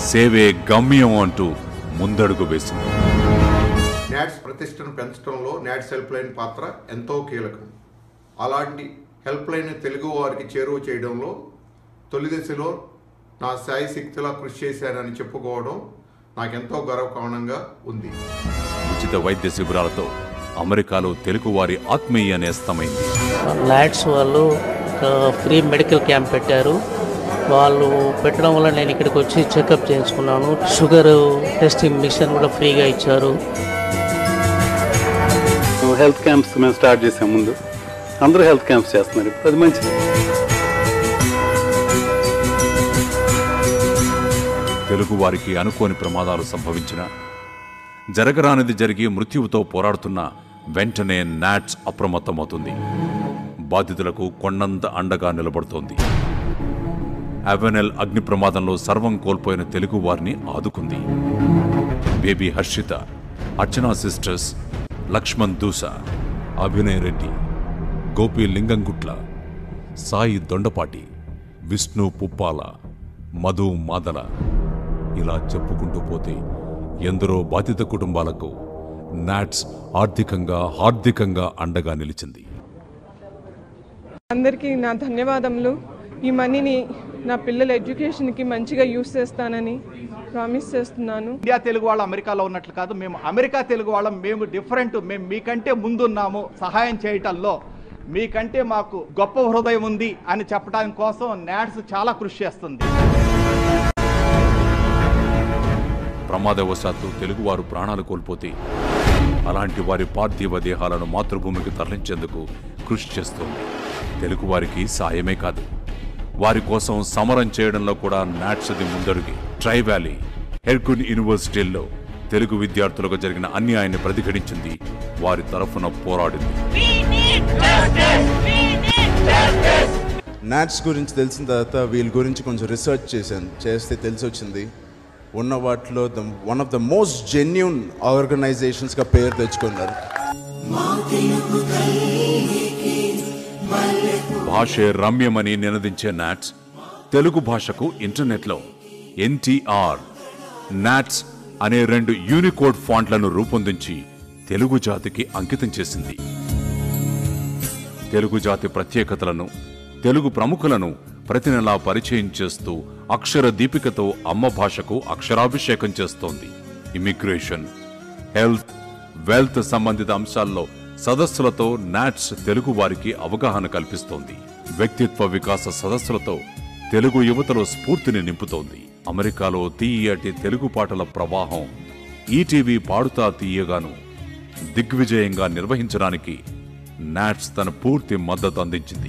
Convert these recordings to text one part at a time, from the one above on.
సేవే గమ్యం అంటూ ముందడుగు వేసింది నాట్స్ ప్రతిష్టను పెంచడంలో నాట్స్ హెల్ప్ లైన్ పాత్ర ఎంతో కీలకం అలాంటి హెల్ప్ లైన్ తెలుగు వారికి చేరువ చేయడంలో తొలి దశలో నా సాయి శక్తిలా కృషి చేశానని చెప్పుకోవడం నాకెంతో గర్వకారణంగా ఉంది ఉచిత వైద్య శిబిరాలతో అమెరికాలో తెలుగువారి ఆత్మీయ నేస్తమైంది ల్యాడ్స్ వాళ్ళు ఒక ఫ్రీ మెడికల్ క్యాంప్ పెట్టారు వాళ్ళు పెట్టడం వల్ల నేను ఇక్కడికి వచ్చి చెకప్ చేయించుకున్నాను షుగర్ టెస్టింగ్ మిషన్ కూడా ఫ్రీగా ఇచ్చారు హెల్త్ క్యాంప్స్ మేము స్టార్ట్ చేసాం ముందు అందరూ హెల్త్ క్యాంప్స్ చేస్తున్నారు ఇప్పుడు అది మంచిది తెలుగు వారికి అనుకోని ప్రమాదాలు సంభవించిన జరగరానిది జరిగి మృత్యువుతో పోరాడుతున్న వెంటనే నాట్స్ అప్రమత్తమవుతుంది బాధితులకు కొండంత అండగా నిలబడుతోంది అవెనెల్ అగ్ని ప్రమాదంలో సర్వం కోల్పోయిన తెలుగు వారిని ఆదుకుంది బేబీ హర్షిత అర్చనా సిస్టర్స్ లక్ష్మణ్ దూసా అభినయ్ రెడ్డి గోపి లింగంగుట్ల సాయి దొండపాటి విష్ణు పుప్పాల మధు మాదల ఇలా చెప్పుకుంటూ పోతే ఎందరో బాధిత కుటుంబాలకు నాట్స్ ఆర్థికంగా హార్దికంగా అండగా నిలిచింది అందరికీ నా ధన్యవాదములు ఈ మనీని నా పిల్లల ఎడ్యుకేషన్కి మంచిగా యూస్ చేస్తానని ప్రామిస్ చేస్తున్నాను ఇండియా తెలుగు వాళ్ళు అమెరికాలో ఉన్నట్లు కాదు మేము అమెరికా తెలుగు వాళ్ళం మేము డిఫరెంట్ మేము మీకంటే ముందున్నాము సహాయం చేయటంలో మీకంటే మాకు గొప్ప హృదయం ఉంది అని చెప్పడానికి కోసం నాట్స్ చాలా కృషి చేస్తుంది ప్రమాదవశాత్తు తెలుగువారు ప్రాణాలు కోల్పోతే అలాంటి వారి పార్థివ దేహాలను మాతృభూమికి తరలించేందుకు కృషి చేస్తోంది తెలుగువారికి సాయమే కాదు వారి కోసం సమరం చేయడంలో కూడా నాట్స్ది ముందడుగి ట్రై వ్యాలీ హెర్కున్ యూనివర్సిటీల్లో తెలుగు విద్యార్థులకు జరిగిన అన్యాయాన్ని ప్రతిఘటించింది వారి తరఫున పోరాడింది నాట్స్ గురించి తెలిసిన తర్వాత వీళ్ళ గురించి కొంచెం రీసెర్చ్ చేశాను చేస్తే తెలిసి వచ్చింది ఉన్న వాటిలో the one of the most genuine ఆర్గనైజేషన్స్గా పేరు తెచ్చుకున్నారు భాషే రమ్యమని నినదించే నాట్స్ తెలుగు భాషకు ఇంటర్నెట్లో ఎన్టీఆర్ నాట్స్ అనే రెండు యూనికోడ్ ఫాంట్లను రూపొందించి తెలుగు జాతికి అంకితం చేసింది తెలుగు జాతి ప్రత్యేకతలను తెలుగు ప్రముఖులను ప్రతి నెలా పరిచయం చేస్తూ అక్షర దీపికతో అమ్మ భాషకు అక్షరాభిషేకం చేస్తోంది ఇమిగ్రేషన్ హెల్త్ వెల్త్ సంబంధిత అంశాల్లో సదస్సులతో నాట్స్ తెలుగు వారికి అవగాహన కల్పిస్తోంది వ్యక్తిత్వ వికాస సదస్సులతో తెలుగు యువతలో స్ఫూర్తిని నింపుతోంది అమెరికాలో తీయటి తెలుగు పాటల ప్రవాహం ఈటీవీ పాడుతా తీయగాను దిగ్విజయంగా నిర్వహించడానికి నాట్స్ తన పూర్తి మద్దతు అందించింది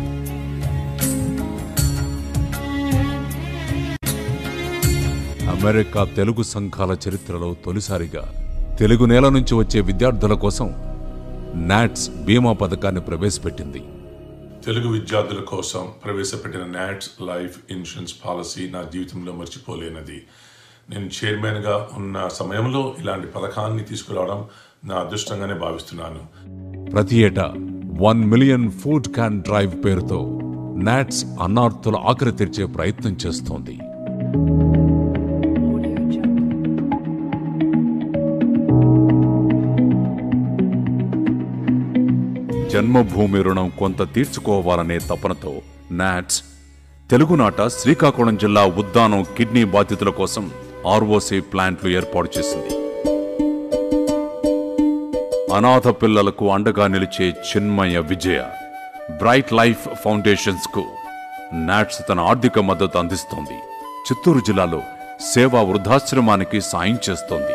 అమెరికా తెలుగు సంఘాల చరిత్రలో తొలిసారిగా తెలుగు నేల నుంచి వచ్చే విద్యార్థుల కోసం నాట్స్ బీమా పథకాన్ని ప్రవేశపెట్టింది తెలుగు విద్యార్థుల కోసం ప్రవేశపెట్టిన నాట్స్ లైఫ్ ఇన్సూరెన్స్ పాలసీ నా జీవితంలో మర్చిపోలేనిది నేను చైర్మన్గా ఉన్న సమయంలో ఇలాంటి పథకాన్ని తీసుకురావడం నా అదృష్టంగానే భావిస్తున్నాను ప్రతి ఏటా one million food can drive పేరుతో నాట్స్ అన్నార్థుల ఆఖరి తెరిచే ప్రయత్నం చేస్తోంది జన్మభూమి రుణం కొంత తీర్చుకోవాలనే తపనతో నాట్స్ తెలుగునాట శ్రీకాకుళం జిల్లా ఉద్దానం కిడ్నీ బాధితుల కోసం ఆర్ఓసి ప్లాంట్లు ఏర్పాటు చేసింది అనాథ పిల్లలకు అండగా నిలిచే Chinmaya Vijaya bright life foundations కు నాట్స్ తన ఆర్థిక మద్దతు అందిస్తోంది చిత్తూరు జిల్లాలో సేవా వృద్ధాశ్రమానికి సాయం చేస్తోంది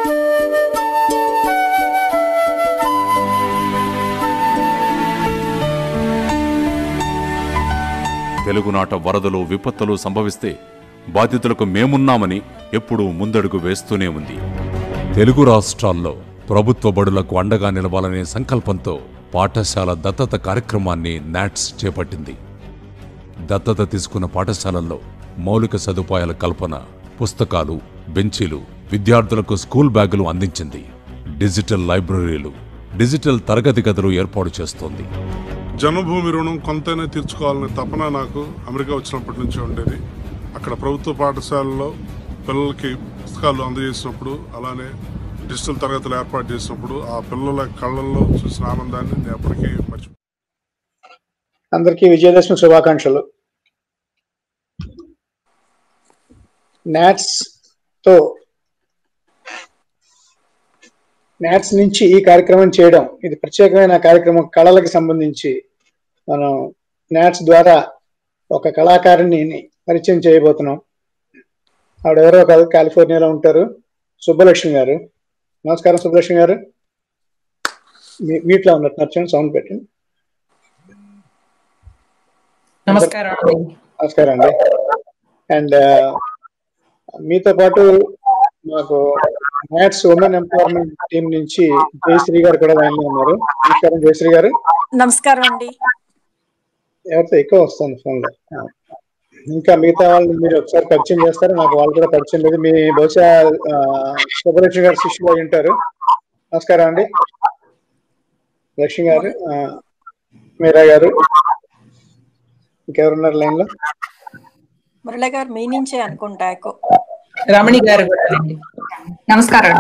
తెలుగునాట వరదలు విపత్తులు సంభవిస్తే బాధితులకు మేమున్నామని ఎప్పుడూ ముందడుగు వేస్తూనే ఉంది తెలుగు రాష్ట్రాల్లో ప్రభుత్వ బడులకు అండగా నిలవాలనే సంకల్పంతో పాఠశాల దత్తత కార్యక్రమాన్ని నాట్స్ చేపట్టింది దత్తత తీసుకున్న పాఠశాలల్లో మౌలిక సదుపాయాల కల్పన పుస్తకాలు బెంచీలు విద్యార్థులకు స్కూల్ బ్యాగులు అందించింది డిజిటల్ లైబ్రరీలు డిజిటల్ తరగతి గదులు ఏర్పాటు చేస్తోంది జన్మభూమి రుణం కొంతైనా తీర్చుకోవాలనే తపన నాకు అమెరికా వచ్చినప్పటి నుంచి ఉండేది అక్కడ ప్రభుత్వ పాఠశాలలో పిల్లలకి పుస్తకాలు అందజేసినప్పుడు అలానే డిజిటల్ తరగతులు ఏర్పాటు చేసినప్పుడు ఆ పిల్లల కళ్ళల్లో చూసిన ఆనందాన్ని నేను ఎప్పటికీ మర్చి అందరికీ విజయదశమి శుభాకాంక్షలు నాట్స్ తో నాట్స్ నుంచి ఈ కార్యక్రమం చేయడం ఇది ప్రత్యేకమైన కార్యక్రమం కళలకు సంబంధించి మనం నాట్స్ ద్వారా ఒక కళాకారిణి పరిచయం చేయబోతున్నాం ఆవిడ ఎవరో కాదు కాలిఫోర్నియాలో ఉంటారు సుబ్బలక్ష్మి గారు నమస్కారం సుబ్బలక్ష్మి గారు మీ- మీట్లో ఉన్నట్టు నచ్చండి సౌండ్ పెట్టండి నమస్కారం అండి నమస్కారం అండి అండ్ మీతో పాటు మాకు మ్యాథ్స్ ఉమెన్ ఎంపవర్మెంట్ టీం నుంచి జయశ్రీ గారు కూడా లైన్ లో ఉన్నారు నమస్కారం జయశ్రీ గారు నమస్కారం అండి ఎవరితో ఎక్కువ వస్తుంది ఫోన్ లో ఆ. ఇంకా మిగతా వాళ్ళని మీరు ఒకసారి పరిచయం చేస్తారు నాకు వాళ్ళు కూడా పరిచయం లేదు మీ బహుశా ఆ, సుబ్బలక్ష్మి గారు శిష్యులు అయి ఉంటారు నమస్కారం అండి లక్ష్మి గారు ఆ, మీరా గారు ఇంకెవరున్నారు లైన్ లో మురళి గారు మీ నుంచే అనుకుంటా ఎక్కువ రమణి గారు కూడా అండి నమస్కారం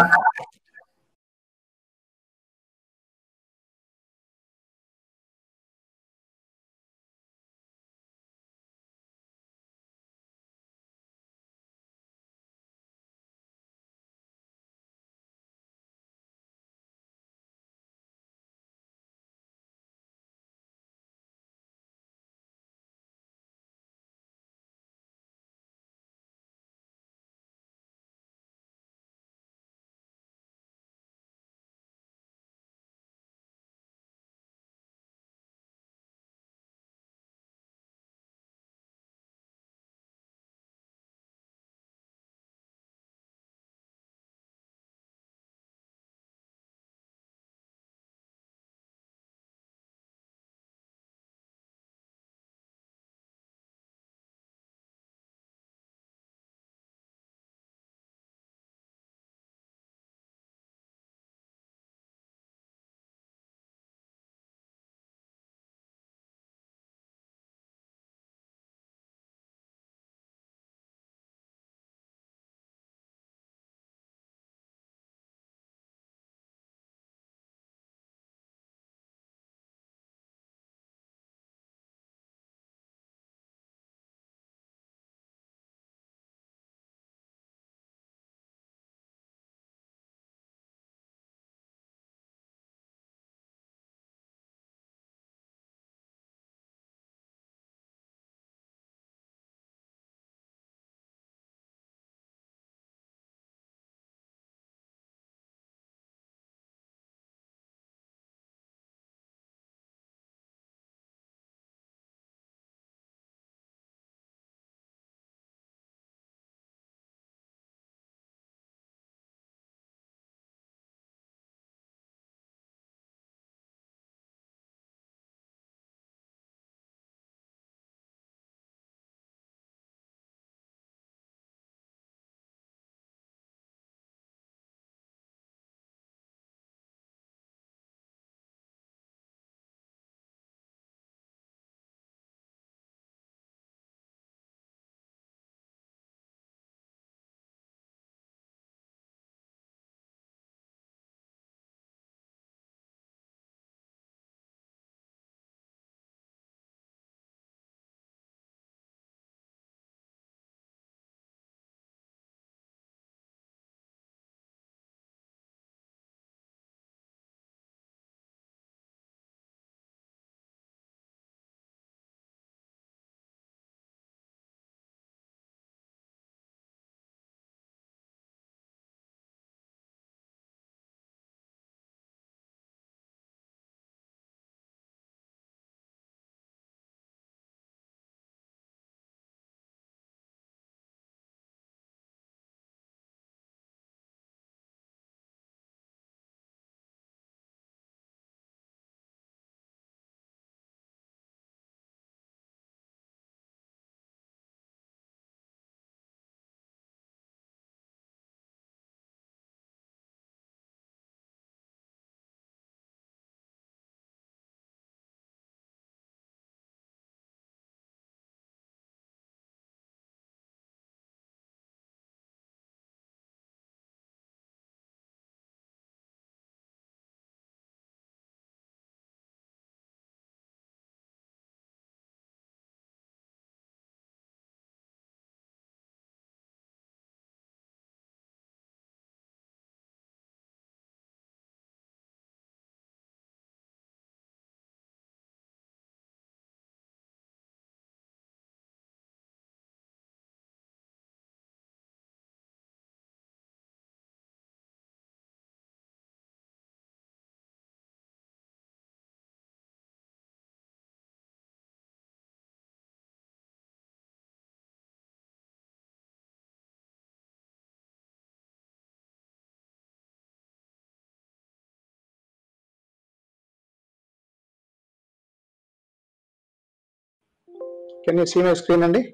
can you see my screen అండి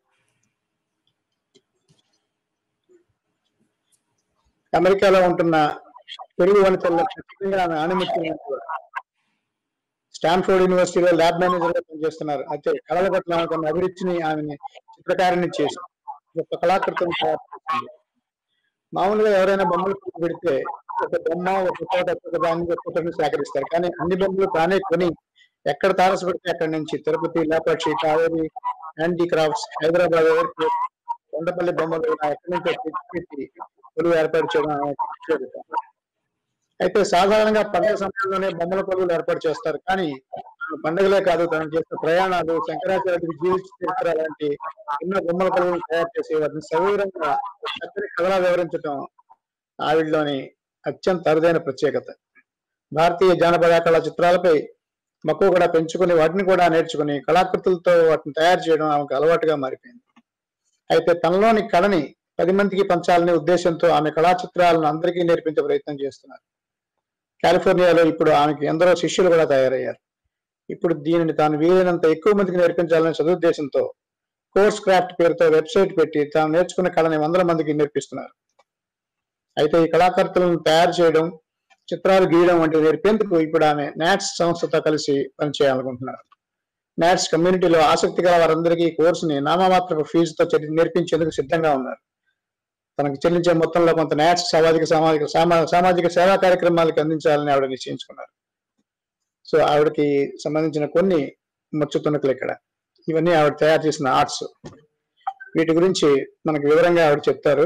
అమెరికాలో ఉంటున్న తెలుగు వనితల్లో ఖచ్చితంగా ఆమె ఆణిముత్యం స్టాన్ఫోర్డ్ యూనివర్సిటీలో ల్యాబ్ మేనేజర్ గా పనిచేస్తున్నారు అయితే కళల పట్ల ఆమెకున్న అభిరుచిని ఆమెని చిత్రకారిని చేసి ఒక కళాకృతిని తయారు చేసింది మామూలుగా ఎవరైనా బొమ్మలు పెడితే ఒక బొమ్మ ఒక ఫోటో ఒక దాన్ని ఒక ఫోటోని సేకరిస్తారు కానీ అన్ని బొమ్మలు తానే కొని ఎక్కడ తారసపడితే అక్కడి నుంచి Tirupati Lepakshi Kaveri handicrafts Hyderabad airport Kondapalli బొమ్మలు ఇలా ఎక్కడి నుంచో తెచ్చిపెట్టి కొలువు ఏర్పాటు చేయడం ఆమె ప్రత్యేకత. అయితే సాధారణంగా పండుగ సమయంలోనే బొమ్మల కొలువులు ఏర్పాటు చేస్తారు కానీ ఆమె పండుగలే కాదు తను చేసిన ప్రయాణాలు శంకరాచార్యుడి జీవిత చరిత్ర లాంటి ఎన్నో బొమ్మల కొలువులు తయారు చేసి వాటిని సవివరంగా చక్కని కథలా వివరించడం ఆవిడలోని అత్యంత అరుదైన ప్రత్యేకత భారతీయ జానపద కళా చిత్రాలపై మక్కువ కూడా పెంచుకుని వాటిని కూడా నేర్చుకుని కళాకృతులతో వాటిని తయారు చేయడం ఆమెకు అలవాటుగా మారిపోయింది అయితే తనలోని కళని పది మందికి పంచాలనే ఉద్దేశంతో ఆమె కళా చిత్రాలను అందరికీ నేర్పించే ప్రయత్నం చేస్తున్నారు కాలిఫోర్నియాలో ఇప్పుడు ఆమెకి ఎందరో శిష్యులు కూడా తయారయ్యారు ఇప్పుడు దీనిని తాను వీలైనంత ఎక్కువ మందికి నేర్పించాలనే సదుద్దేశంతో కోర్స్ క్రాఫ్ట్ పేరుతో వెబ్సైట్ పెట్టి తాను నేర్చుకున్న కళని వందల మందికి నేర్పిస్తున్నారు అయితే ఈ కళాకర్తలను తయారు చేయడం చిత్రాలు గీయడం వంటివి నేర్పేందుకు ఇప్పుడు ఆమె నాట్స్ సంస్థతో కలిసి పనిచేయాలనుకుంటున్నారు నాట్స్ కమ్యూనిటీలో ఆసక్తి గల వారందరికీ ఈ కోర్సుని నామమాత్రపు ఫీజుతో చెల్లి- నేర్పించేందుకు సిద్ధంగా ఉన్నారు తనకు చెల్లించే మొత్తంలో కొంత నాట్స్ సామాజిక సామాజిక సామా- సామాజిక సేవా కార్యక్రమాలకు అందించాలని ఆవిడ నిశ్చయించుకున్నారు సో ఆవిడకి సంబంధించిన కొన్ని ముచ్చు తుణుకులు ఇక్కడ ఇవన్నీ ఆవిడ తయారు చేసిన ఆర్ట్స్ వీటి గురించి మనకు వివరంగా ఆవిడ చెప్తారు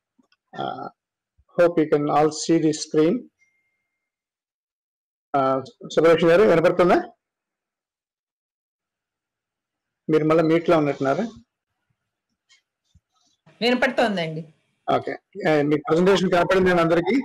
hope you can all see the screen Subbalakshmi గారు వినపడుతుందా మీరు మళ్ళీ మీట్లో ఉన్నట్టున్నారా వినపడుతోందండి ఓకే మీ ప్రెజెంటేషన్ కనపడింది నేను అందరికి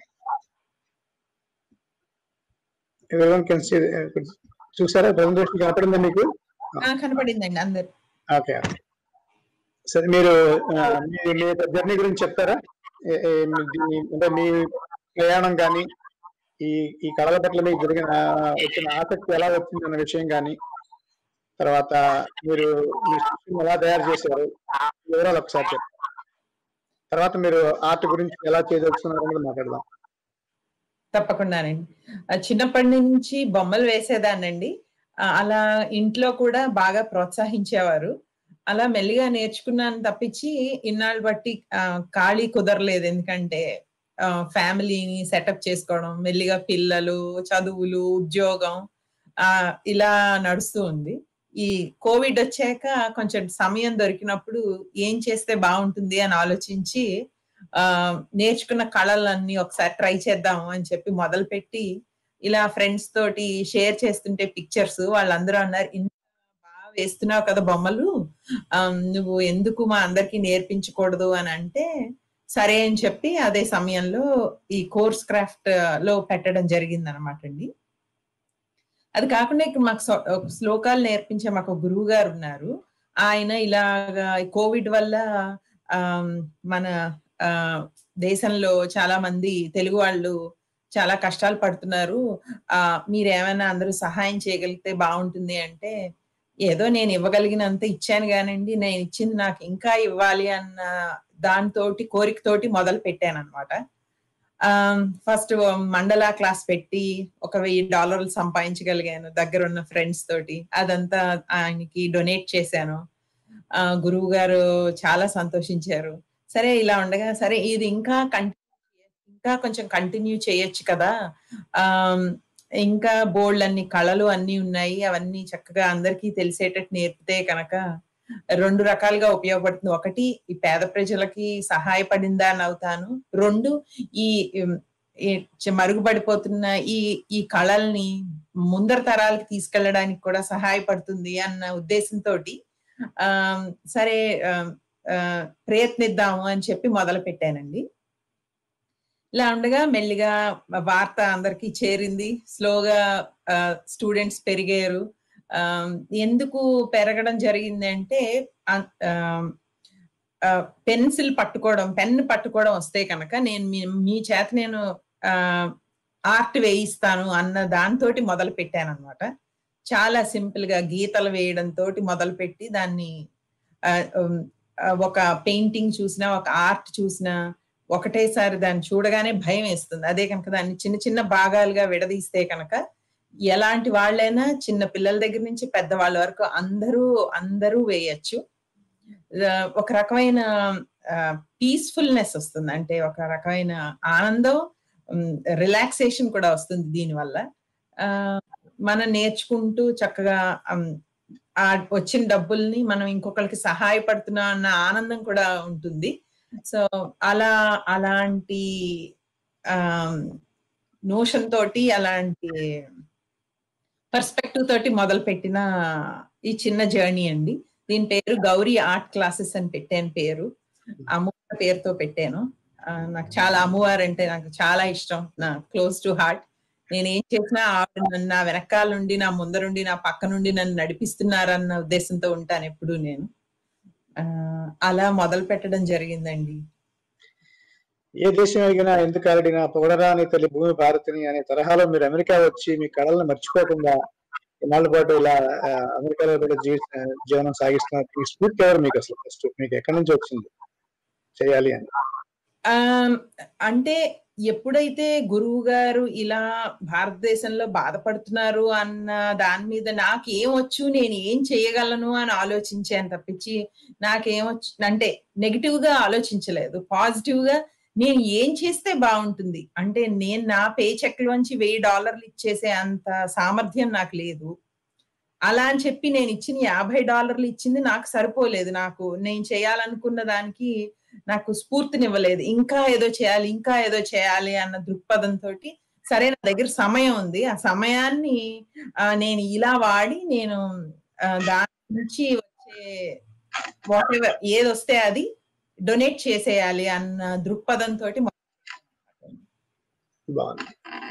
ఎవరివన్ కెన్ సీ చూసారా ప్రెజెంటేషన్ కనపడిందా మీకు ఆ, కనపడిందండి అందరు ఓకే సరే మీరు ఆ, మీ మీ జర్నీ గురించి చెప్తారా ఏ- ఏ- మీ దీని- అంటే మీ ప్రయాణం కానీ ఈ ఈ కళల పట్ల మీకు జరిగిన ఆ, వచ్చిన ఆసక్తి ఎలా వచ్చింది అన్న విషయం కానీ తర్వాత మీరు మీ శిష్యుని ఎలా తయారు చేశారు ఈ వివరాలు ఒకసారి చెప్పండి తర్వాత మీరు ఆర్ట్ గురించి ఎలా చేయదలుచుకున్నారు అనేది మాట్లాడదాం తప్పకుండానండి ఆ, చిన్నప్పటి నుంచి బొమ్మలు వేసేదానండి ఆ, అలా ఇంట్లో కూడా బాగా ప్రోత్సహించేవారు అలా మెల్లిగా నేర్చుకున్నాను తప్పించి ఇన్నాళ్ళు బట్టి ఆ, ఖాళీ కుదరలేదు ఎందుకంటే ఫ్యామిలీని సెటప్ చేసుకోవడం మెల్లిగా పిల్లలు చదువులు ఉద్యోగం ఆ ఇలా నడుస్తూ ఉంది ఈ కోవిడ్ వచ్చాక కొంచెం సమయం దొరికినప్పుడు ఏం చేస్తే బాగుంటుంది అని ఆలోచించి ఆ నేర్చుకున్న కళలన్నీ ఒకసారి ట్రై చేద్దాము అని చెప్పి మొదలు పెట్టి ఇలా ఫ్రెండ్స్ తోటి షేర్ చేస్తుంటే పిక్చర్స్ వాళ్ళందరూ అన్నారు ఇంత బాగా వేస్తున్నావు కదా బొమ్మలు ఆ, నువ్వు ఎందుకు మా అందరికి నేర్పించకూడదు అని అంటే సరే అని చెప్పి అదే సమయంలో ఈ కోర్స్ క్రాఫ్ట్ లో పెట్టడం జరిగింది అనమాట అండి అది కాకుండా ఇక్కడ మాకు సో- ఒక శ్లోకాలు నేర్పించే మాకు గురువు గారు ఉన్నారు ఆయన ఇలాగా కోవిడ్ వల్ల ఆమ్, మన ఆ, దేశంలో చాలా మంది తెలుగు వాళ్ళు చాలా కష్టాలు పడుతున్నారు ఆ మీరు ఏమైనా అందరూ సహాయం చేయగలిగితే బాగుంటుంది అంటే ఏదో నేను ఇవ్వగలిగినంత ఇచ్చాను కానండి నేను ఇచ్చింది నాకు ఇంకా ఇవ్వాలి అన్న దానితోటి కోరికతోటి మొదలు పెట్టాను అనమాట ఫస్ట్ మండల క్లాస్ పెట్టి ఒక వెయ్యి డాలర్లు సంపాదించగలిగాను దగ్గర ఉన్న ఫ్రెండ్స్ తోటి అదంతా ఆయనకి డొనేట్ చేశాను ఆ, గురువు గారు చాలా సంతోషించారు సరే ఇలా ఉండగా సరే ఇది ఇంకా కంటిన్యూ ఇంకా కొంచెం కంటిన్యూ చేయొచ్చు కదా ఆమ్, ఇంకా బోల్డ్ అన్ని కళలు అన్ని ఉన్నాయి అవన్నీ చక్కగా అందరికీ తెలిసేటట్టు నేర్పితే కనుక రెండు రకాలుగా ఉపయోగపడుతుంది ఒకటి ఈ పేద ప్రజలకి సహాయపడిందా అని అవుతాను రెండు ఈ ఉమ్, ఈ చ- మరుగుపడిపోతున్న ఈ ఈ కళల్ని ముందర తరాలకి తీసుకెళ్ళడానికి కూడా సహాయపడుతుంది అన్న ఉద్దేశంతో సరే ఆమ్, ఆ, ప్రయత్నిద్దాము అని చెప్పి మొదలు పెట్టానండి ఇలా ఉండగా మెల్లిగా వార్త అందరికీ చేరింది స్లోగా స్టూడెంట్స్ పెరిగారు ఆ, ఎందుకు పెరగడం జరిగింది అంటే పెన్సిల్ పట్టుకోవడం పెన్ పట్టుకోవడం వస్తే కనుక నేను మీ మీ చేత నేను ఆర్ట్ వేయిస్తాను అన్న దాంతోటి మొదలు పెట్టాను అనమాట చాలా సింపుల్ గా గీతలు వేయడం తోటి మొదలుపెట్టి దాన్ని ఆ, ఉమ్, ఆ, ఒక పెయింటింగ్ చూసినా ఒక ఆర్ట్ చూసినా ఒకటేసారి దాన్ని చూడగానే భయం వేస్తుంది అదే కనుక దాన్ని చిన్న చిన్న భాగాలుగా విడదీస్తే కనుక ఎలాంటి వాళ్ళైనా చిన్న పిల్లల దగ్గర నుంచి పెద్దవాళ్ళ వరకు అందరూ అందరూ వేయచ్చు ఆ, ఒక రకమైన పీస్ఫుల్నెస్ వస్తుంది అంటే ఒక రకమైన ఆనందం రిలాక్సేషన్ కూడా వస్తుంది దీనివల్ల ఆ, మనం నేర్చుకుంటూ చక్కగా ఉమ్, ఆ వచ్చిన డబ్బుల్ని మనం ఇంకొకరికి సహాయపడుతున్నాం అన్న ఆనందం కూడా ఉంటుంది సో అలా అలాంటి నోషన్ తోటి అలాంటి పర్స్పెక్టివ్ తోటి మొదలు పెట్టిన ఈ చిన్న జర్నీ అండి దీని పేరు గౌరీ ఆర్ట్ క్లాసెస్ అని పెట్టాను పేరు అమ్మవారి పేరుతో పెట్టాను ఆ, నాకు చాలా అమ్మవారు అంటే నాకు చాలా ఇష్టం నా క్లోజ్ టు హార్ట్ నేను ఏం చేసినా ఆవిడ నన్ను నా వెనకాల నుండి నా ముందరుండి నా పక్క నుండి నన్ను నడిపిస్తున్నారన్న ఉద్దేశంతో ఉంటాను ఎప్పుడు నేను ఆ, అలా మొదలు పెట్టడం జరిగిందండి ఏ దేశం ఎగినా ఎందుకు అడిగినా పొగడరాని తల్లి భూమి భారతిని అనే తరహాలో మీరు అమెరికా వచ్చి మీ కళలను మర్చిపోకుండా ఇన్నాళ్ళ పాటు ఇలా ఆ, అమెరికాలో కూడా జీవి జీవనం సాగిస్తున్నారు ఈ స్ఫూర్తి ఎవరు మీకు అసలు ఫస్ట్ మీకు ఎక్కడి నుంచి వచ్చింది చేయాలి అని ఆ, అంటే ఎప్పుడైతే గురువు గారు ఇలా భారతదేశంలో బాధపడుతున్నారు అన్న దాని మీద నాకు ఏం వచ్చు నేను ఏం చేయగలను అని ఆలోచించాను తప్పించి నాకేమొచ్చు అంటే నెగిటివ్ గా ఆలోచించలేదు పాజిటివ్ గా నేను ఏం చేస్తే బాగుంటుంది అంటే నేను నా పే చెక్ లోంచి వెయ్యి డాలర్లు ఇచ్చేసే అంత సామర్థ్యం నాకు లేదు అలా అని చెప్పి నేను ఇచ్చిన యాభై డాలర్లు ఇచ్చింది నాకు సరిపోలేదు నాకు నేను చేయాలనుకున్న దానికి నాకు స్ఫూర్తినివ్వలేదు ఇంకా ఏదో చేయాలి ఇంకా ఏదో చేయాలి అన్న దృక్పథంతో సరే నా దగ్గర సమయం ఉంది ఆ సమయాన్ని ఆ, నేను ఇలా వాడి నేను ఆ, దాని నుంచి వచ్చే వాట్ ఎవర్ ఏది వస్తే అది డొనేట్ చేసేయాలి అన్న దృక్పథంతో బాగుంది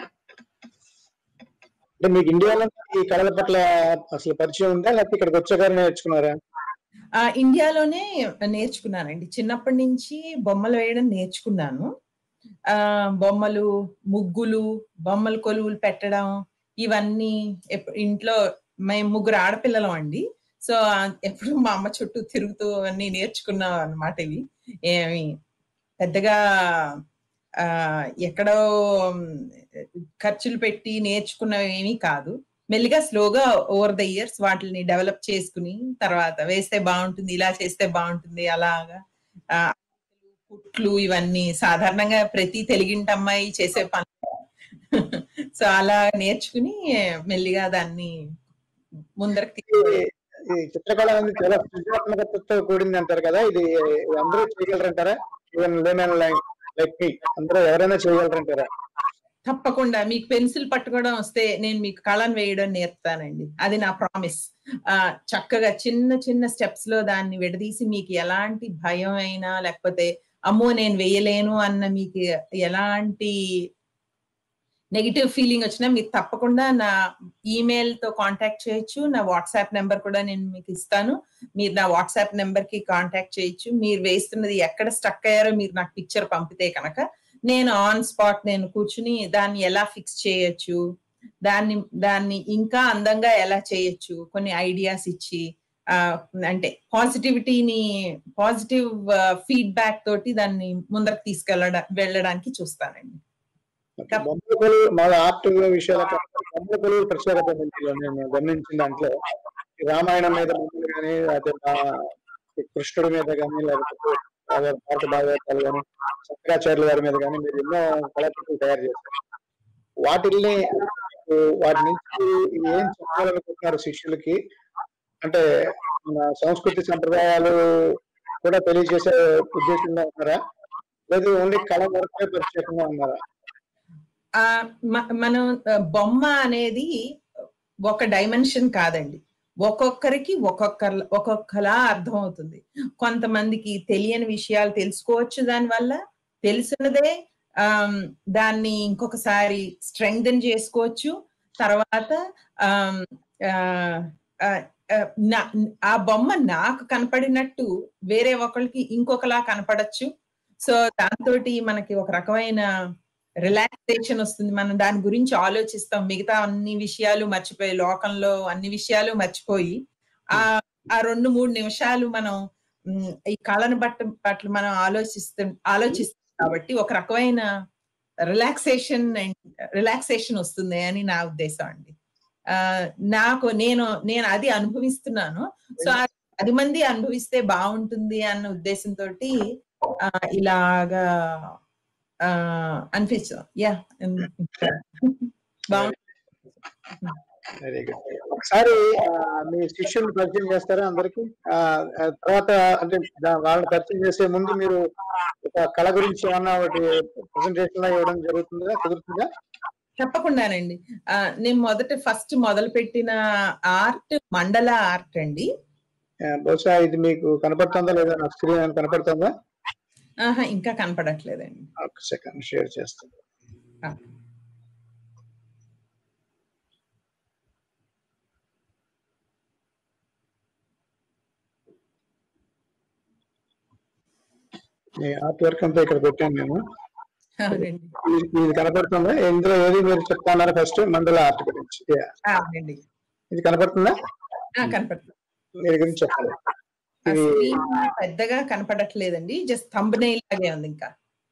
అంటే మీకు ఇండియాలో ఈ కళల పట్ల అసలు పరిచయం ఉందా లేకపోతే ఇక్కడికి వచ్చాక నేర్చుకున్నారా ఆ ఇండియాలోనే నేర్చుకున్నానండి చిన్నప్పటి నుంచి బొమ్మలు వేయడం నేర్చుకున్నాను ఆ బొమ్మలు ముగ్గులు బొమ్మల కొలువులు పెట్టడం ఇవన్నీ ఎప్పు- ఇంట్లో మేము ముగ్గురు ఆడపిల్లలం అండి సో ఎప్పుడు మా అమ్మ చుట్టూ తిరుగుతూ అన్ని నేర్చుకున్నాం అన్నమాట ఇవి ఏమి పెద్దగా ఆ ఎక్కడో మ్, ఖర్చులు పెట్టి నేర్చుకున్నవి ఏమీ కాదు మెల్లిగా స్లోగా ఓవర్ ద ఇయర్స్ వాటిని డెవలప్ చేసుకుని తర్వాత వేస్తే బాగుంటుంది ఇలా చేస్తే బాగుంటుంది అలాగా ఆ, కుట్లు ఇవన్నీ సాధారణంగా ప్రతి తెలుగింటి అమ్మాయి చేసే పని సో అలా నేర్చుకుని మెల్లిగా దాన్ని ముందరకు తీసుకెళ్ళాను. ఈ చిత్రకళ అనేది చాలా సృజనాత్మకతతో కూడింది అంటారు కదా ఇది అందరూ చేయగలరంటారా ఈవెన్ లేమన్ లైక్ మీ అందరూ ఎవరైనా చేయగలరంటారా తప్పకుండా మీకు పెన్సిల్ పట్టుకోవడం వస్తే నేను మీకు కళను వేయడం నేర్పుతానండి అది నా ప్రామిస్ ఆ చక్కగా చిన్న చిన్న స్టెప్స్ లో దాన్ని విడదీసి మీకు ఎలాంటి భయం అయినా లేకపోతే అమ్మో నేను వేయలేను అన్న మీకు ఎలాంటి నెగిటివ్ ఫీలింగ్ వచ్చినా మీరు తప్పకుండా నా ఈమెయిల్ తో కాంటాక్ట్ చేయొచ్చు నా వాట్సాప్ నెంబర్ కూడా నేను మీకు ఇస్తాను మీరు నా వాట్సాప్ నెంబర్ కి కాంటాక్ట్ చేయొచ్చు మీరు వేస్తున్నది ఎక్కడ స్టక్ అయ్యారో మీరు నాకు పిక్చర్ పంపితే కనుక నేను ఆన్ స్పాట్ నేను కూర్చుని దాన్ని ఎలా ఫిక్స్ చేయొచ్చు దాన్ని దాన్ని ఇంకా అందంగా ఎలా చేయొచ్చు కొన్ని ఐడియాస్ ఇచ్చి ఆ, అంటే పాజిటివిటీని పాజిటివ్ ఫీడ్బ్యాక్ తోటి దాన్ని ముందరకు తీసుకెళ్ళడా వెళ్ళడానికి చూస్తానండి బొమ్మల కొలువు మా ఆర్ట్ విషయాల బొమ్మల కొలువు ప్రత్యేకత ఉంది ఇందులో నేను గమనించిన దాంట్లో ఈ రామాయణం మీద బొమ్మలు కానీ అదే మా ఈ కృష్ణుడి మీద కానీ లేకపోతే భాగవ- భారత భాగవతాలు కానీ శంకరాచార్యుల గారి మీద కానీ మీరు ఎన్నో కళాకృతులు తయారు చేశారు వాటిల్ని మీకు వాటి నుంచి ఏం చెప్పాలనుకుంటున్నారు శిష్యులకి అంటే మన సంస్కృతి సంప్రదాయాలు కూడా తెలియజేసే ఉద్దేశంగా ఉన్నారా లేదు ఓన్లీ కళ వరకే ప్రత్యేకంగా ఉన్నారా ఆ మ- మనం ఆ, బొమ్మ అనేది ఒక డైమెన్షన్ కాదండి ఒక్కొక్కరికి ఒక్కొక్క ఒక్కొక్కలా అర్థం అవుతుంది కొంతమందికి తెలియని విషయాలు తెలుసుకోవచ్చు దానివల్ల తెలిసినదే ఆమ్, దాన్ని ఇంకొకసారి స్ట్రెంగ్థన్ చేసుకోవచ్చు తర్వాత ఆమ్, ఆ, ఆ, ఆ, నా- ఆ బొమ్మ నాకు కనపడినట్టు వేరే ఒకరికి ఇంకొకలా కనపడచ్చు సో దాంతో మనకి ఒక రకమైన రిలాక్సేషన్ వస్తుంది మనం దాని గురించి ఆలోచిస్తాం మిగతా అన్ని విషయాలు మర్చిపోయి లోకంలో అన్ని విషయాలు మర్చిపోయి ఆ ఆ రెండు మూడు నిమిషాలు మనం మ్, ఈ కళను బట్ట పట్ల మనం ఆలోచిస్తు ఆలోచిస్తాం కాబట్టి ఒక రకమైన రిలాక్సేషన్ రిలాక్సేషన్ వస్తుంది అని నా ఉద్దేశం అండి ఆ నాకు నేను నేను అది అనుభవిస్తున్నాను సో ఆ పది మంది అనుభవిస్తే బాగుంటుంది అన్న ఉద్దేశంతో ఇలాగా ఆ అనిపించదు యా బాగుంటుంది వెరీ గుడ్ ఒకసారి ఆ, మీ శిష్యుల్ని పరిచయం చేస్తారా అందరికి తర్వాత అంటే దా- వాళ్ళని పరిచయం చేసే ముందు మీరు ఒక కళ గురించి ఏమన్నా ఒకటి ప్రెసెంటేషన్ లా ఇవ్వడం జరుగుతుందా కుదురుతుందా తప్పకుండానండి ఆ, నేను మొదట ఫస్ట్ మొదలు పెట్టిన ఆర్ట్ మండల ఆర్ట్ అండి ఆ, బహుశా ఇది మీకు కనపడుతుందా లేదా నా స్క్రీన్ కనపడుతుందా ఆహా ఇంకా కనపడట్లేదండి ఒక సెకండ్ షేర్ చేస్తాను ఆ. మీ ఆర్ట్ వర్క్ అంతా ఇక్కడ పెట్టాను నేను అవునండి ఇది- ఇది కనపడుతుందా ఇందులో ఏది మీరు చెప్తున్నారు ఫస్ట్ మండల ఆర్ట్ గురించి Yeah. అవునండి ఇది కనపడుతుందా ఆ, కనపడుతుంది దీని గురించి చెప్పాలి ఆ స్క్రీన్ పెద్దగా కనపడట్లేదండి జస్ట్ థంబ్నెయిల్ లాగే ఉంది ఇంకా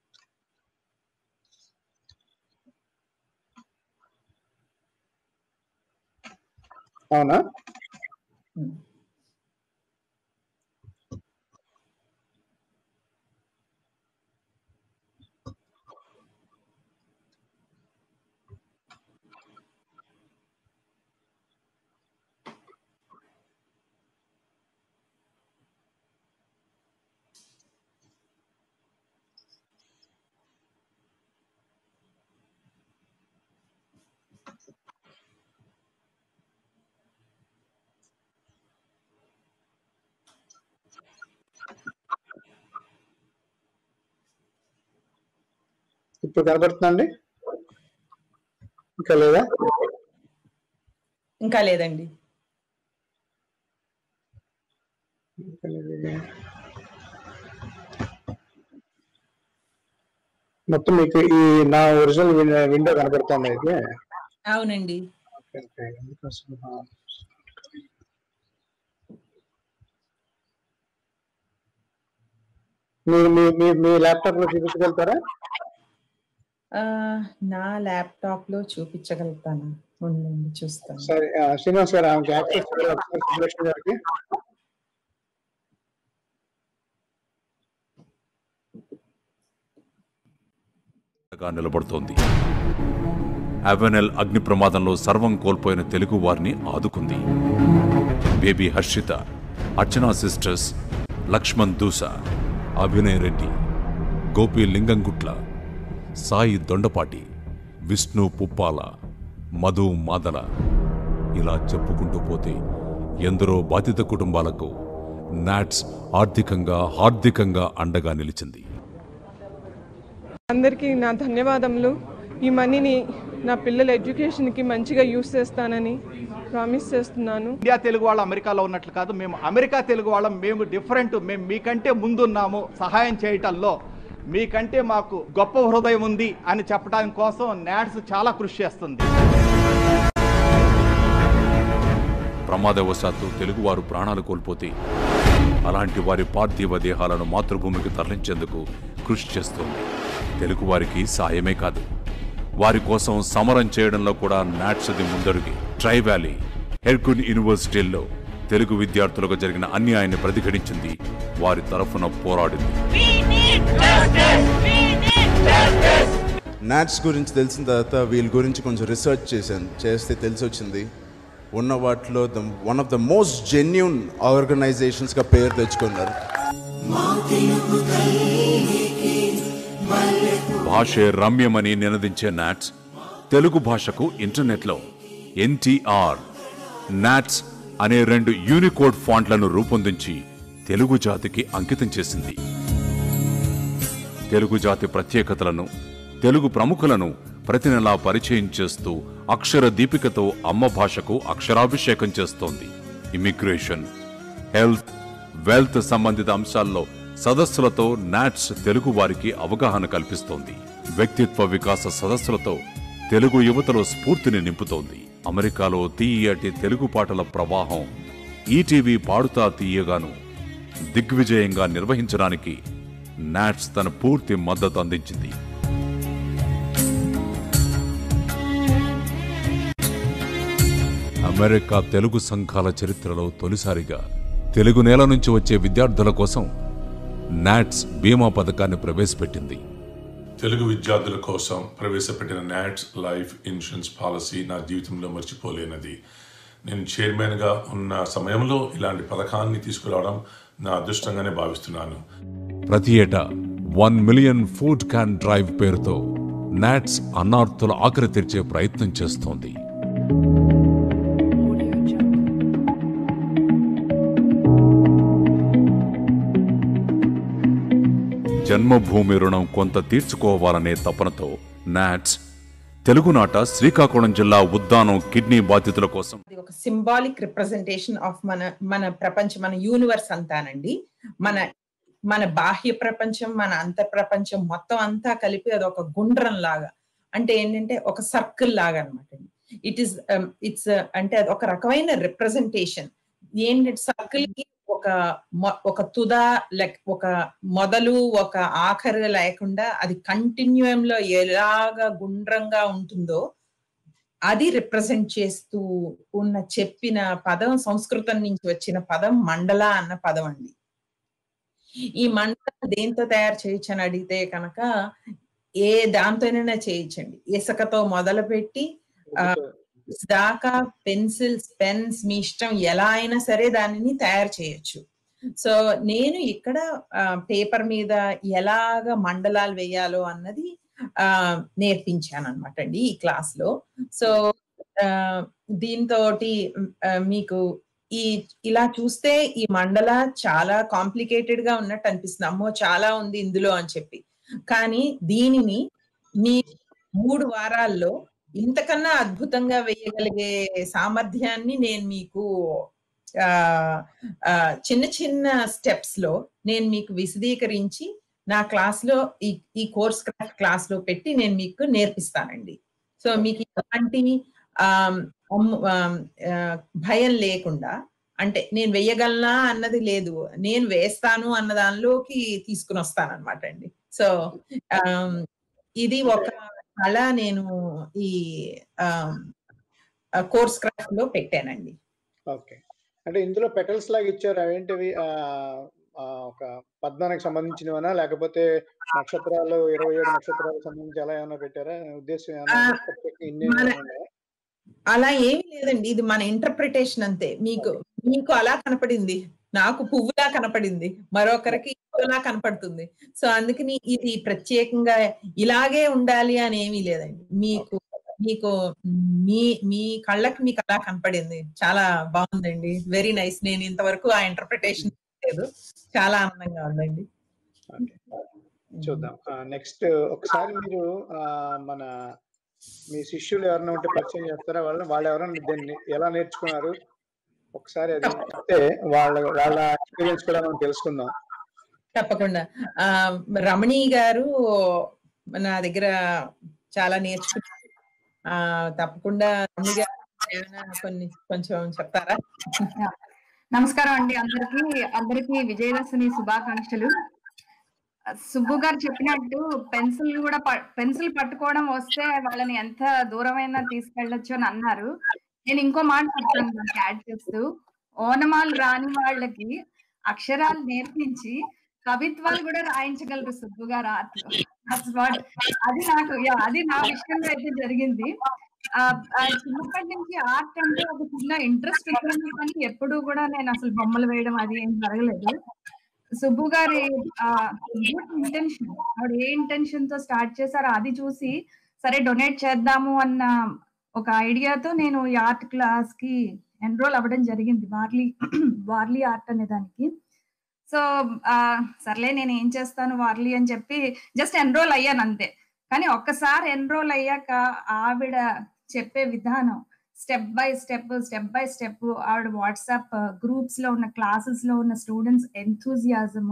అవునా ఇప్పుడు కనపడుతుందండి ఇంకా లేదా ఇంకా లేదండి ఇంకా లేదా? మొత్తం మీకు ఈ నా ఒరిజినల్ విండో కనపడుతుంది అయితే అవునండి ఓకే, ఓకే. ఎందుకోసం, ఆ. మీరు మీ మీ మీ ల్యాప్టాప్ లో చూపించగలుగుతారా ఆ, నా ల్యాప్టాప్ లో చూపించగలుగుతాను ఉండండి చూస్తాను సరే ఆ, శ్రీనివాస్ గారు ఆమెకి యాక్సెస్ ఒకసారి సుబ్బలక్ష్మి గారికి గా నిలబడుతోంది అవెనెల్ అగ్ని ప్రమాదంలో సర్వం కోల్పోయిన తెలుగు వారిని ఆదుకుంది బేబీ హర్షిత అర్చనా సిస్టర్స్ లక్ష్మణ్ దూస అభినయ్ రెడ్డి గోపి లింగంగుట్ల సాయి దొండపాటి విష్ణు పుప్పాల మధు మాదల ఇలా చెప్పుకుంటూ పోతే ఎందరో బాధిత కుటుంబాలకు నాట్స్ ఆర్థికంగా హార్దికంగా అండగా నిలిచింది అందరికీ నా ధన్యవాదములు ఈ మనీని నా పిల్లల ఎడ్యుకేషన్కి మంచిగా యూస్ చేస్తానని ప్రామిస్ చేస్తున్నాను ఇండియా తెలుగు వాళ్ళు అమెరికాలో ఉన్నట్లు కాదు మేము అమెరికా తెలుగు వాళ్ళం మేము డిఫరెంట్ మేము మీకంటే ముందున్నాము సహాయం చేయటంలో మీకంటే మాకు గొప్ప హృదయం ఉంది అని చెప్పడానికి కోసం నాడ్స్ చాలా కృషి చేస్తుంది ప్రమాదవశాత్తు తెలుగువారు ప్రాణాలు కోల్పోతే అలాంటి వారి పార్థివ దేహాలను మాతృభూమికి తరలించేందుకు కృషి చేస్తోంది తెలుగువారికి సాయమే కాదు వారి కోసం సమరం చేయడంలో కూడా నాట్స్ది ముందడుగి ట్రై వ్యాలీ హెర్కున్ యూనివర్సిటీల్లో తెలుగు విద్యార్థులకు జరిగిన అన్యాయాన్ని ప్రతిఘటించింది వారి తరఫున పోరాడింది నాట్స్ గురించి తెలిసిన తర్వాత వీళ్ళ గురించి కొంచెం రీసెర్చ్ చేశాను చేస్తే తెలిసి వచ్చింది ఉన్న వాటిలో the one of the most genuine ఆర్గనైజేషన్స్గా పేరు తెచ్చుకున్నారు భాషే రమ్యమని నినదించే నాట్స్ తెలుగు భాషకు ఇంటర్నెట్లో ఎన్టీఆర్ నాట్స్ అనే రెండు యూనికోడ్ ఫాంట్లను రూపొందించి తెలుగు జాతికి అంకితం చేసింది తెలుగు జాతి ప్రత్యేకతలను తెలుగు ప్రముఖులను ప్రతి నెలా పరిచయం చేస్తూ అక్షర దీపికతో అమ్మ భాషకు అక్షరాభిషేకం చేస్తోంది ఇమిగ్రేషన్ హెల్త్ వెల్త్ సంబంధిత అంశాల్లో సదస్సులతో నాట్స్ తెలుగు వారికి అవగాహన కల్పిస్తోంది వ్యక్తిత్వ వికాస సదస్సులతో తెలుగు యువతలో స్ఫూర్తిని నింపుతోంది అమెరికాలో తీయటి తెలుగు పాటల ప్రవాహం ఈటీవీ పాడుతా తీయగాను దిగ్విజయంగా నిర్వహించడానికి నాట్స్ తన పూర్తి మద్దతు అందించింది అమెరికా తెలుగు సంఘాల చరిత్రలో తొలిసారిగా తెలుగు నేల నుంచి వచ్చే విద్యార్థుల కోసం నాట్స్ బీమా పథకాన్ని ప్రవేశపెట్టింది తెలుగు విద్యార్థుల కోసం ప్రవేశపెట్టిన నాట్స్ లైఫ్ ఇన్సూరెన్స్ పాలసీ నా జీవితంలో మర్చిపోలేనిది నేను చైర్మన్గా ఉన్న సమయంలో ఇలాంటి పథకాన్ని తీసుకురావడం నా అదృష్టంగానే భావిస్తున్నాను ప్రతి ఏటా one million food can drive పేరుతో నాట్స్ అన్నార్థుల ఆకలి తెరిచే ప్రయత్నం చేస్తోంది జన్మభూమి రుణం కొంత తీర్చుకోవాలనే తపనతో నాట్స్ తెలుగునాట శ్రీకాకుళం జిల్లా ఉద్దానం కిడ్నీ బాధితుల కోసం అది ఒక సింబాలిక్ రిప్రజెంటేషన్ ఆఫ్ మన మన ప్రపంచం మన యూనివర్స్ అంతానండి మన మన బాహ్య ప్రపంచం మన అంత ప్రపంచం మొత్తం అంతా కలిపి అది ఒక గుండ్రం లాగా అంటే ఏంటంటే ఒక సర్కిల్ లాగా అనమాట ఇట్ ఈస్ ఇట్స్ అంటే అది ఒక రకమైన రిప్రజెంటేషన్ ఏంటంటే సర్కిల్ కి ఒక మొ- ఒక తుద లైక్ ఒక మొదలు ఒక ఆఖరి లేకుండా అది కంటిన్యూయం లో ఎలాగ గుండ్రంగా ఉంటుందో అది రిప్రజెంట్ చేస్తూ ఉన్న చెప్పిన పదం సంస్కృతం నుంచి వచ్చిన పదం మండల అన్న పదం అండి ఈ మండల దేంతో తయారు చేయొచ్చు అని అడిగితే కనుక ఏ దాంతోనైనా చేయొచ్చండి ఇసుకతో మొదలుపెట్టి ఆ, దాకా పెన్సిల్స్ పెన్స్ మీ ఇష్టం ఎలా అయినా సరే దానిని తయారు చేయొచ్చు సో నేను ఇక్కడ పేపర్ మీద ఎలాగ మండలాలు వేయాలో అన్నది ఆ నేర్పించాను అనమాట అండి ఈ క్లాస్ లో సో దీంతో మీకు ఈ ఇలా చూస్తే ఈ మండల చాలా కాంప్లికేటెడ్ గా ఉన్నట్టు అనిపిస్తుంది అమ్మో చాలా ఉంది ఇందులో అని చెప్పి కానీ దీనిని మీ మూడు వారాల్లో ఇంతకన్నా అద్భుతంగా వేయగలిగే సామర్థ్యాన్ని నేను మీకు ఆ ఆ, చిన్న చిన్న స్టెప్స్ లో నేను మీకు విశదీకరించి నా క్లాస్ లో ఈ ఈ కోర్స్ క్రాఫ్ట్ క్లాస్ లో పెట్టి నేను మీకు నేర్పిస్తానండి సో మీకు ఎలాంటి ఆమ్, అమ్ము- ఆమ్, ఆ, భయం లేకుండా అంటే నేను వెయ్యగలనా అన్నది లేదు నేను వేస్తాను అన్న దానిలోకి తీసుకుని వస్తాను అనమాట అండి సో ఆమ్, ఇది ఒక కళ నేను ఈ కోర్స్ క్రాఫ్ట్ లో పెట్టానండి ఓకే అంటే ఇందులో పెటల్స్ లాగా ఇచ్చారు అవేంటివి ఆ, ఆ, ఒక పద్నానికి సంబంధించినవనా లేకపోతే నక్షత్రాలు ఇరవై ఏడు నక్షత్రాలకు సంబంధించి అలా ఏమైనా పెట్టారా ఉద్దేశం ఏమైనా ఉందా? ప్రత్యేక ఇన్ని మన- ఏమైనా ఉన్నాయా? అలా ఏమీ లేదండి ఇది మన ఇంటర్ప్రిటేషన్ అంతే మీకు మీకు అలా కనపడింది నాకు పువ్వులా కనపడింది మరొకరికి ఇంకోలా కనపడుతుంది సో అందుకని ఇది ప్రత్యేకంగా ఇలాగే ఉండాలి అని ఏమీ లేదండి మీకు మీకు మీ మీ కళ్ళకి మీకు అలా కనపడింది చాలా బాగుందండి వెరీ నైస్ నేను ఇంతవరకు ఆ ఇంటర్ప్రిటేషన్ లేదు చాలా ఆనందంగా ఉందండి చూద్దాం నెక్స్ట్ ఒకసారి మీరు ఆ, మన మీ శిష్యులు ఎవరైనా ఉంటే పరిచయం చేస్తారా వాళ్ళు వాళ్ళు ఎవరైనా దీన్ని ఎలా నేర్చుకున్నారు ఒకసారి అది చెప్తే వాళ్ళ వాళ్ళ ఎక్స్పీరియన్స్ కూడా మనం తెలుసుకుందాం తప్పకుండా ఆ రమణి గారు నా దగ్గర చాలా నేర్చుకున్నారు ఆ తప్పకుండా రమణి గారు ఏమైనా కొన్ని కొంచెం చెప్తారా నమస్కారం అండి అందరికి అందరికి విజయదశమి శుభాకాంక్షలు సుబ్బు గారు చెప్పినట్టు పెన్సిల్ కూడా పెన్సిల్ పట్టుకోవడం వస్తే వాళ్ళని ఎంత దూరమైనా తీసుకెళ్ళొచ్చు అని అన్నారు నేను ఇంకో మాట చెప్తాను దానికి యాడ్ చేస్తూ ఓనమాలు రాని వాళ్ళకి అక్షరాలు నేర్పించి కవిత్వాలు కూడా రాయించగలరు సుబ్బు గారు ఆర్ట్లో That's what- అది నాకు yeah, అది నా విషయంలో అయితే జరిగింది ఆ, ఆ చిన్నప్పటి నుంచి ఆర్ట్ అంటే ఒక చిన్న ఇంట్రెస్ట్ ఉంటుంది కానీ ఎప్పుడు కూడా నేను అసలు బొమ్మలు వేయడం అది ఏం జరగలేదు సుబ్బు గారి గుడ్ ఇంటెన్షన్ ఆవిడ ఏ ఇంటెన్షన్ తో స్టార్ట్ చేశారో అది చూసి సరే డొనేట్ చేద్దాము అన్న ఒక ఐడియాతో నేను ఈ ఆర్ట్ క్లాస్ కి ఎన్రోల్ అవ్వడం జరిగింది వార్లీ వార్లీ ఆర్ట్ అనే దానికి సో సర్లే నేను ఏం చేస్తాను వార్లీ అని చెప్పి జస్ట్ ఎన్రోల్ అయ్యాను అంతే కానీ ఒక్కసారి ఎన్రోల్ అయ్యాక ఆవిడ చెప్పే విధానం step by step step by step ఆవిడ వాట్సాప్ గ్రూప్స్ లో ఉన్న క్లాసెస్ లో ఉన్న స్టూడెంట్స్ ఎంతూజియాజము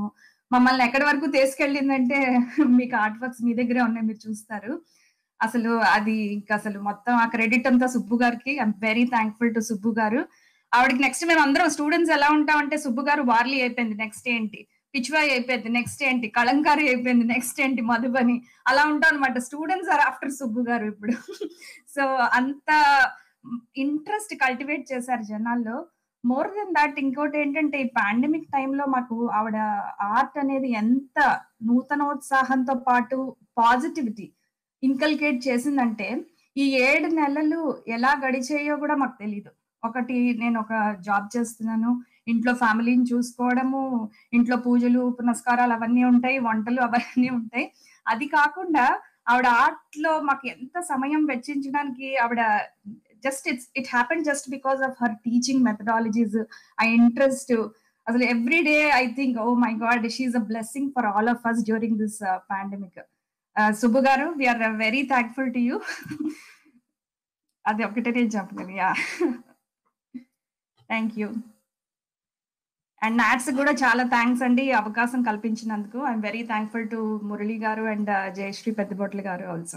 మమ్మల్ని ఎక్కడి వరకు తీసుకెళ్ళిందంటే మీకు ఆర్ట్ వర్క్స్ మీ దగ్గరే ఉన్నాయి మీరు చూస్తారు అసలు అది ఇంకా అసలు మొత్తం ఆ క్రెడిట్ అంతా సుబ్బు గారికి I'm very thankful to Subbu garu ఆవిడకి నెక్స్ట్ మేము అందరం స్టూడెంట్స్ ఎలా ఉంటామంటే సుబ్బు గారు వార్లీ అయిపోయింది నెక్స్ట్ ఏంటి పిచ్వాయి అయిపోయింది నెక్స్ట్ ఏంటి కలంకారీ అయిపోయింది నెక్స్ట్ ఏంటి మధుబని అలా ఉంటాం అనమాట స్టూడెంట్స్ ఆర్ ఆఫ్టర్ సుబ్బు గారు ఇప్పుడు సో అంత ఇంట్రెస్ట్ కల్టివేట్ చేశారు జనాల్లో మోర్ దెన్ దాట్ ఇంకోటి ఏంటంటే ఈ పాండమిక్ టైంలో మాకు ఆవిడ ఆర్ట్ అనేది ఎంత నూతనోత్సాహంతో పాటు పాజిటివిటీ ఇన్కల్కేట్ చేసిందంటే ఈ ఏడు నెలలు ఎలా గడిచేయో కూడా మాకు తెలియదు ఒకటి నేను ఒక జాబ్ చేస్తున్నాను ఇంట్లో ఫ్యామిలీని చూసుకోవడము ఇంట్లో పూజలు పునస్కారాలు అవన్నీ ఉంటాయి వంటలు అవన్నీ ఉంటాయి అది కాకుండా ఆవిడ ఆర్ట్ లో మాకు ఎంత సమయం వెచ్చించడానికి ఆవిడ just it's it happen just because of her teaching methodologies ఆ ఇంట్రెస్ట్ అసలు every day I think oh my god she's a blessing for all of us during this pandemic Subbu garu we are very thankful to you అది ఒకటే నేను చెప్పగలను yeah thank you and NATS కూడా చాలా thanks అండి ఈ అవకాశం కల్పించినందుకు I'm very thankful to Murali garu and Jayashree Peddabotla garu also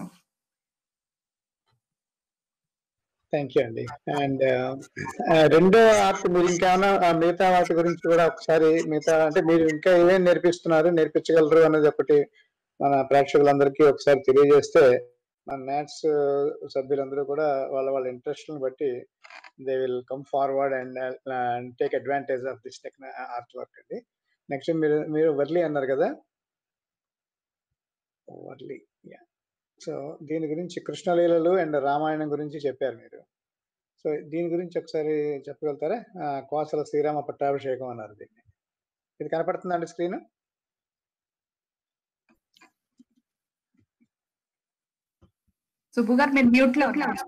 thank you అండి అండ్ రెండో ఆర్ట్ మీరు ఇంకేమైనా ఆ మిగతా వాటి గురించి కూడా ఒకసారి మిగతా అంటే మీరు ఇంకా ఏమేమి నేర్పిస్తున్నారు నేర్పించగలరు అనేది ఒకటి మన ప్రేక్షకులందరికీ ఒకసారి తెలియజేస్తే మన నాట్స్ సభ్యులందరూ కూడా వాళ్ళ వాళ్ళ ఇంట్రెస్ట్ బట్టి they will come forward and take advantage of this టెక్న ఆర్ట్ వర్క్ అండి నెక్స్ట్ మీరు మీరు వర్లీ అన్నారు కదా వర్లీ యా సో దీని గురించి కృష్ణలీలలు అండ్ రామాయణం గురించి చెప్పారు మీరు సో దీని గురించి ఒకసారి చెప్పగలుగుతారా ఆ, కోసల శ్రీరామ పట్టాభిషేకం అన్నారు దీన్ని ఇది కనపడుతుందండి స్క్రీన్ సుబ్బు గారు మీరు మ్యూట్ లో ఉన్నారు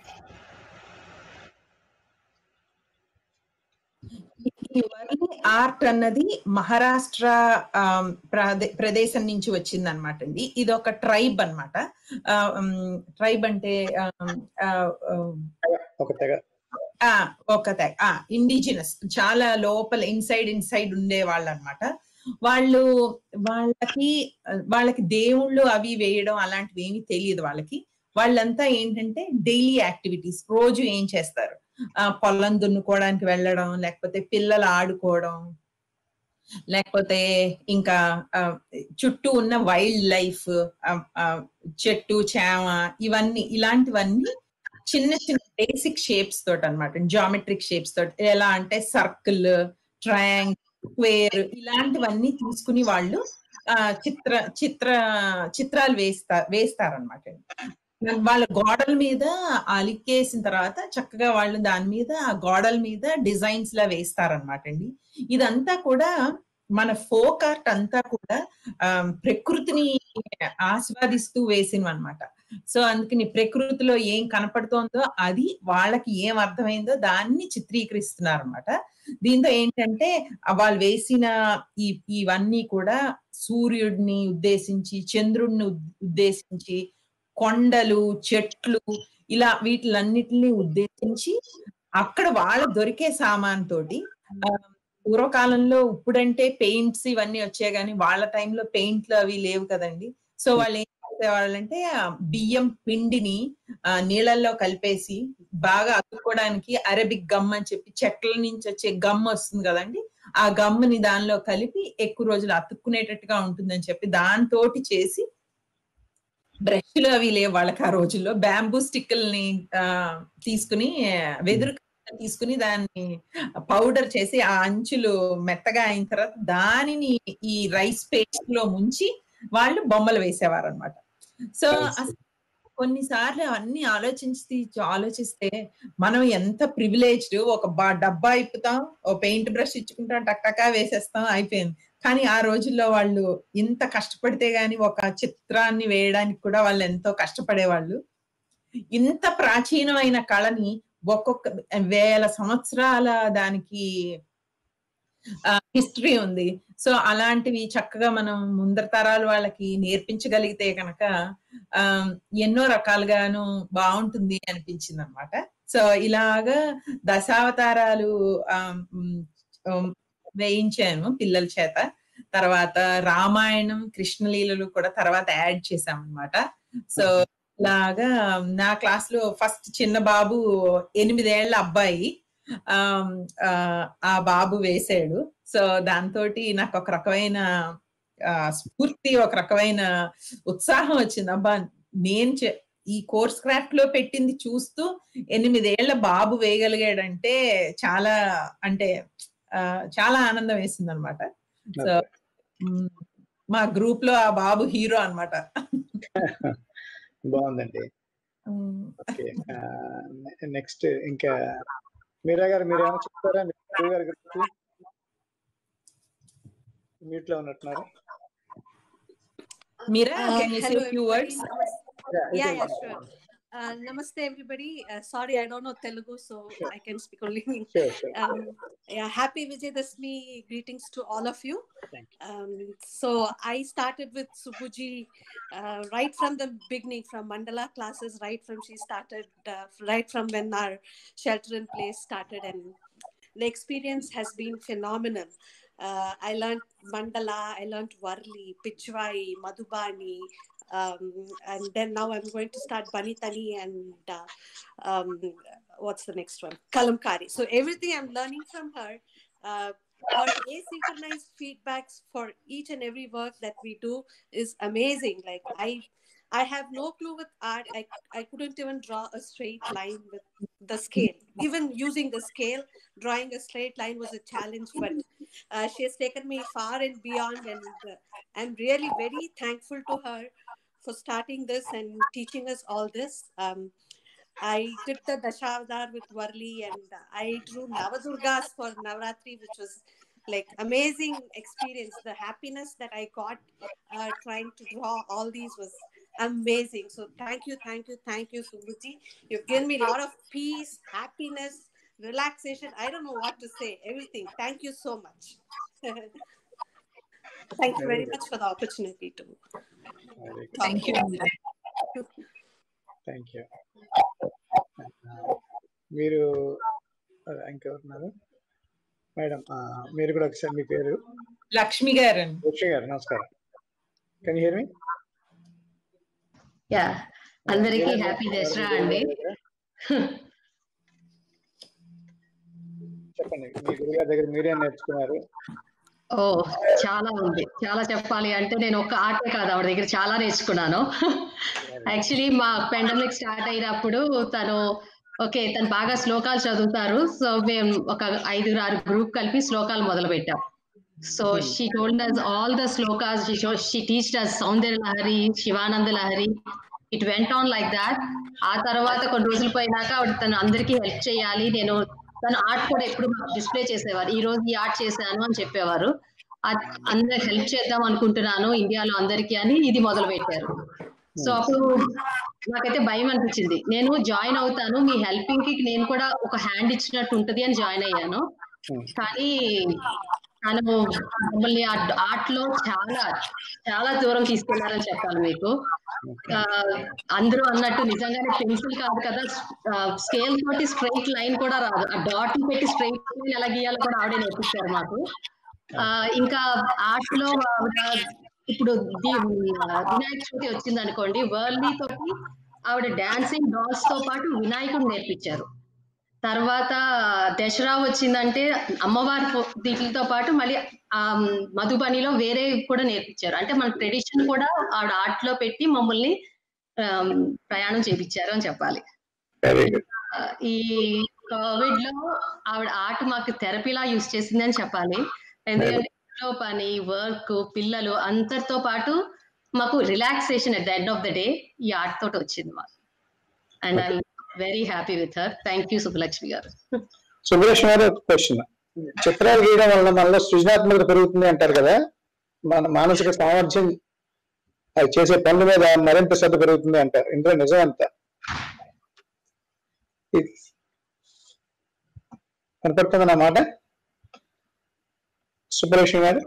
ఈ వర్లి ఆర్ట్ అన్నది మహారాష్ట్ర ఆమ్, ప్రదే- ప్రదేశం నుంచి వచ్చింది అనమాట అండి ఇది ఒక ట్రైబ్ అనమాట ట్రైబ్ అంటే ఆమ్, ఆ, ఆ, ఒక తెగ ఆ, ఒక ఇండిజినస్ చాలా లోపల ఇన్సైడ్ ఇన్సైడ్ ఉండే వాళ్ళు అనమాట వాళ్ళు వాళ్ళకి వాళ్ళకి దేవుళ్ళు అవి వేయడం అలాంటివి ఏమీ తెలియదు వాళ్ళకి వాళ్ళంతా ఏంటంటే డైలీ యాక్టివిటీస్ రోజు ఏం చేస్తారు ఆ, పొలం దున్నుకోవడానికి వెళ్ళడం లేకపోతే పిల్లలు ఆడుకోవడం లేకపోతే ఇంకా ఆ, చుట్టూ ఉన్న వైల్డ్ లైఫ్ చెట్టు చేమ ఇవన్నీ ఇలాంటివన్నీ చిన్న చిన్న బేసిక్ షేప్స్ తోటి అనమాట జామెట్రిక్ షేప్స్ తోటి ఎలా అంటే సర్కిల్ ట్రయాంగిల్ స్క్వేర్ ఇలాంటివన్నీ తీసుకుని వాళ్ళు ఆ చిత్ర చిత్ర చిత్రాలు వేస్తా వేస్తారనమాట వాళ్ళ గోడల మీద అలికేసిన తర్వాత చక్కగా వాళ్ళు దాని మీద ఆ గోడల మీద డిజైన్స్ లా వేస్తారనమాట అండి ఇదంతా కూడా మన ఫోక్ ఆర్ట్ అంతా కూడా ఆ, ప్రకృతిని ఆస్వాదిస్తూ వేసినవి అనమాట సో అందుకని ప్రకృతిలో ఏం కనపడుతోందో అది వాళ్ళకి ఏం అర్థమైందో దాన్ని చిత్రీకరిస్తున్నారు అనమాట దీంతో ఏంటంటే ఆ వాళ్ళు వేసిన ఈ ఇవన్నీ కూడా సూర్యుడిని ఉద్దేశించి చంద్రుడిని ఉద్- ఉద్దేశించి కొండలు చెట్లు ఇలా వీటిలన్నిటిని ఉద్దేశించి అక్కడ వాళ్ళ దొరికే సామాన్ తోటి ఆ, పూర్వకాలంలో ఇప్పుడంటే పెయింట్స్ ఇవన్నీ వచ్చాయి కానీ వాళ్ళ టైంలో పెయింట్లు అవి లేవు కదండి సో వాళ్ళు ఏం చేసేవాళ్ళంటే ఆ బియ్యం పిండిని ఆ, నీళ్ళల్లో కలిపేసి బాగా అతుక్కోవడానికి అరబిక్ గమ్ అని చెప్పి చెట్ల నుంచి వచ్చే గమ్ వస్తుంది కదండి ఆ గమ్ని దానిలో కలిపి ఎక్కువ రోజులు అతుక్కునేటట్టుగా ఉంటుందని చెప్పి దాంతోటి చేసి బ్రష్లు అవి లేవు వాళ్ళకి ఆ రోజుల్లో బ్యాంబూ స్టిక్కుల్ని ఆ, తీసుకుని వెదురు కట్టెలు తీసుకుని దాన్ని పౌడర్ చేసి ఆ అంచులు మెత్తగా అయిన తర్వాత దానిని ఈ రైస్ పేస్ట్ లో ముంచి వాళ్ళు బొమ్మలు వేసేవారు అనమాట సో అసలు కొన్నిసార్లు అవన్నీ ఆలోచించి ఆలోచిస్తే మనం ఎంత ప్రివిలేజ్డ్ ఒక బా- డబ్బా ఇప్పుతాం ఓ పెయింట్ బ్రష్ ఇచ్చుకుంటాం టక్ టకా వేసేస్తాం అయిపోయింది కానీ ఆ రోజుల్లో వాళ్ళు ఇంత కష్టపడితే గాని ఒక చిత్రాన్ని వేయడానికి కూడా వాళ్ళు ఎంతో కష్టపడేవాళ్ళు ఇంత ప్రాచీనమైన కళని ఒక్కొక్క వేల సంవత్సరాల దానికి హిస్టరీ ఉంది సో అలాంటివి చక్కగా మనం ముందర తరాల వాళ్ళకి నేర్పించగలిగితే కనుక ఆ, ఎన్నో రకాలుగాను బాగుంటుంది అనిపించింది అనమాట సో ఇలాగా దశావతారాలు ఆ, ఉమ్, ఉమ్, వేయించాను పిల్లల చేత తర్వాత రామాయణం కృష్ణలీలలు కూడా తర్వాత యాడ్ చేసాం అనమాట సో ఇలాగా నా క్లాస్ లో ఫస్ట్ చిన్న బాబు ఎనిమిదేళ్ల అబ్బాయి ఆమ్, ఆ, ఆ బాబు వేసాడు సో దాంతో నాకు ఒక రకమైన ఆ, స్ఫూర్తి ఒక రకమైన ఉత్సాహం వచ్చింది అబ్బా నేను చే- ఈ కోర్స్ క్రాఫ్ట్ లో పెట్టింది చూస్తూ ఎనిమిదేళ్ల బాబు వేయగలిగాడంటే చాలా అంటే ఆ, చాలా ఆనందం వేసింది అనమాట సో మ్, మా గ్రూప్ లో ఆ బాబు హీరో అన్నమాట బాగుందండి ఓకే నెక్స్ట్ ఇంకా మీరా గారు మీరు ఏమైనా చెప్తారా మీ గురువు గారి గురించి మీట్ లో ఉన్నట్టున్నారు మీరా Uh, can you say hello, few everybody. Words Yeah, you Yeah, can- yeah, sure. Uh, namaste, everybody. Uh, sorry, I don't know Telugu, so I can speak only. Sure, sure. Um, yeah, happy Vijayadashmi. Greetings to all of you. Um, so I started with Subhuji uh, right from the beginning, from Mandala classes, right from she started, uh, right from when our shelter in place started, and the experience has been phenomenal. Uh, I learned Mandala, I learned Varli, Pichwai, Madhubani, um, and then now I'm going to start Banitani and uh, um, what's the next one? Kalamkari. So everything I'm learning from her. Uh, her asynchronized feedbacks for each and every work that we do is amazing. Like I, I have no clue with art. I, I couldn't even draw a straight line with the scale. Even using the scale, drawing a straight line was a challenge. But uh, she has taken me far and beyond, and uh, I'm really very thankful to her for starting this and teaching us all this. Um, I did the Dashavadar with Varli and I drew Navadurgas for Navratri, which was like amazing experience. The happiness that I got uh, trying to draw all these was amazing. So thank you, thank you, thank you, Subhuji. You've given me a lot of peace, happiness, relaxation. I don't know what to say. Everything. Thank you so much. thank you very much for the opportunity to. Thank you. Thank you మీరు అదే, ఇంకెవరున్నారు madam ఆ, మీరు కూడా ఒకసారి మీ పేరు లక్ష్మి గారు లక్ష్మి గారు నమస్కారం కెన్ హియర్ మీ యా అందరికీ హ్యాపీ దసరా అండి చెప్పండి మీ గురుగారి దగ్గర మీరేం నేర్చుకున్నారు ఓ చాలా ఉంది చాలా చెప్పాలి అంటే నేను ఒక ఆటే కాదు ఆవిడ దగ్గర చాలా నేర్చుకున్నాను యాక్చువల్లీ మా పెండమిక్ స్టార్ట్ అయినప్పుడు తను ఓకే తను బాగా శ్లోకాలు చదువుతారు సో మేము ఒక ఐదుగురు ఆరు గ్రూప్ కలిపి శ్లోకాలు మొదలు పెట్టాం so she told us all the shlokas she teach us Soundarya Lahari Shivananda Lahari it went on like that ఆ తర్వాత కొన్ని రోజులు పోయినాక ఆవిడ తను అందరికీ హెల్ప్ చేయాలి నేను తను ఆర్ట్ కూడా ఎప్పుడు డిస్ప్లే చేసేవారు ఈ రోజు ఈ ఆర్ట్ చేశాను అని చెప్పేవారు అ- అందరికి హెల్ప్ చేద్దాం అనుకుంటున్నాను ఇండియాలో అందరికీ అని ఇది మొదలు పెట్టారు సో అప్పుడు నాకైతే భయం అనిపించింది నేను జాయిన్ అవుతాను మీ హెల్పింగ్ కి నేను కూడా ఒక హ్యాండ్ ఇచ్చినట్టు ఉంటది అని జాయిన్ అయ్యాను కానీ తను మమ్మల్ని ఆర్ట్ లో చాలా చాలా దూరం తీసుకెళ్లారని చెప్పాలి మీకు ఆ, అందరూ అన్నట్టు నిజంగానే పెన్సిల్ కాదు కదా స్కేల్ తోటి స్ట్రైట్ లైన్ కూడా రాదు ఆ డాట్ పెట్టి స్ట్రైట్ లైన్ ఎలా గీయాలో కూడా ఆవిడే నేర్పిస్తారు మాకు ఆ, ఇంకా ఆర్ట్ లో ఆవిడ ఇప్పుడు ది- వినాయక చవితి వచ్చింది అనుకోండి వరల్డ్ తోటి ఆవిడ డాన్సింగ్ డాల్స్ తో పాటు వినాయకుడు నేర్పించారు తర్వాత దసరా వచ్చిందంటే అమ్మవారి ఫో- వీటితో పాటు మళ్ళీ ఆ మధుబనిలో వేరే కూడా నేర్పించారు అంటే మన ట్రెడిషన్ కూడా ఆవిడ ఆర్ట్ లో పెట్టి మమ్మల్ని ఆమ్, ప్రయాణం చేపించారు అని చెప్పాలి ఆ, ఈ కోవిడ్ లో ఆవిడ ఆర్ట్ మాకు థెరపీలా యూస్ చేసిందని చెప్పాలి ఎందుకంటే ఇంట్లో పని వర్క్ పిల్లలు అందరితో పాటు మాకు relaxation at the end of the day ఈ ఆర్ట్ తోటి వచ్చింది మాకు and I very happy with her thank you Subbalakshmi garu Subbalakshmi గారు క్వశ్చన్ చిత్రాలు గీయడం వల్ల మనలో సృజనాత్మకత పెరుగుతుంది అంటారు కదా మన మానసిక సామర్థ్యం అది చేసే పనుల మీద మరింత శ్రద్ధ పెరుగుతుంది అంటారు ఇందులో నిజం అంత కనపడుతుంది నా మాట సుబ్బలక్ష్మి గారు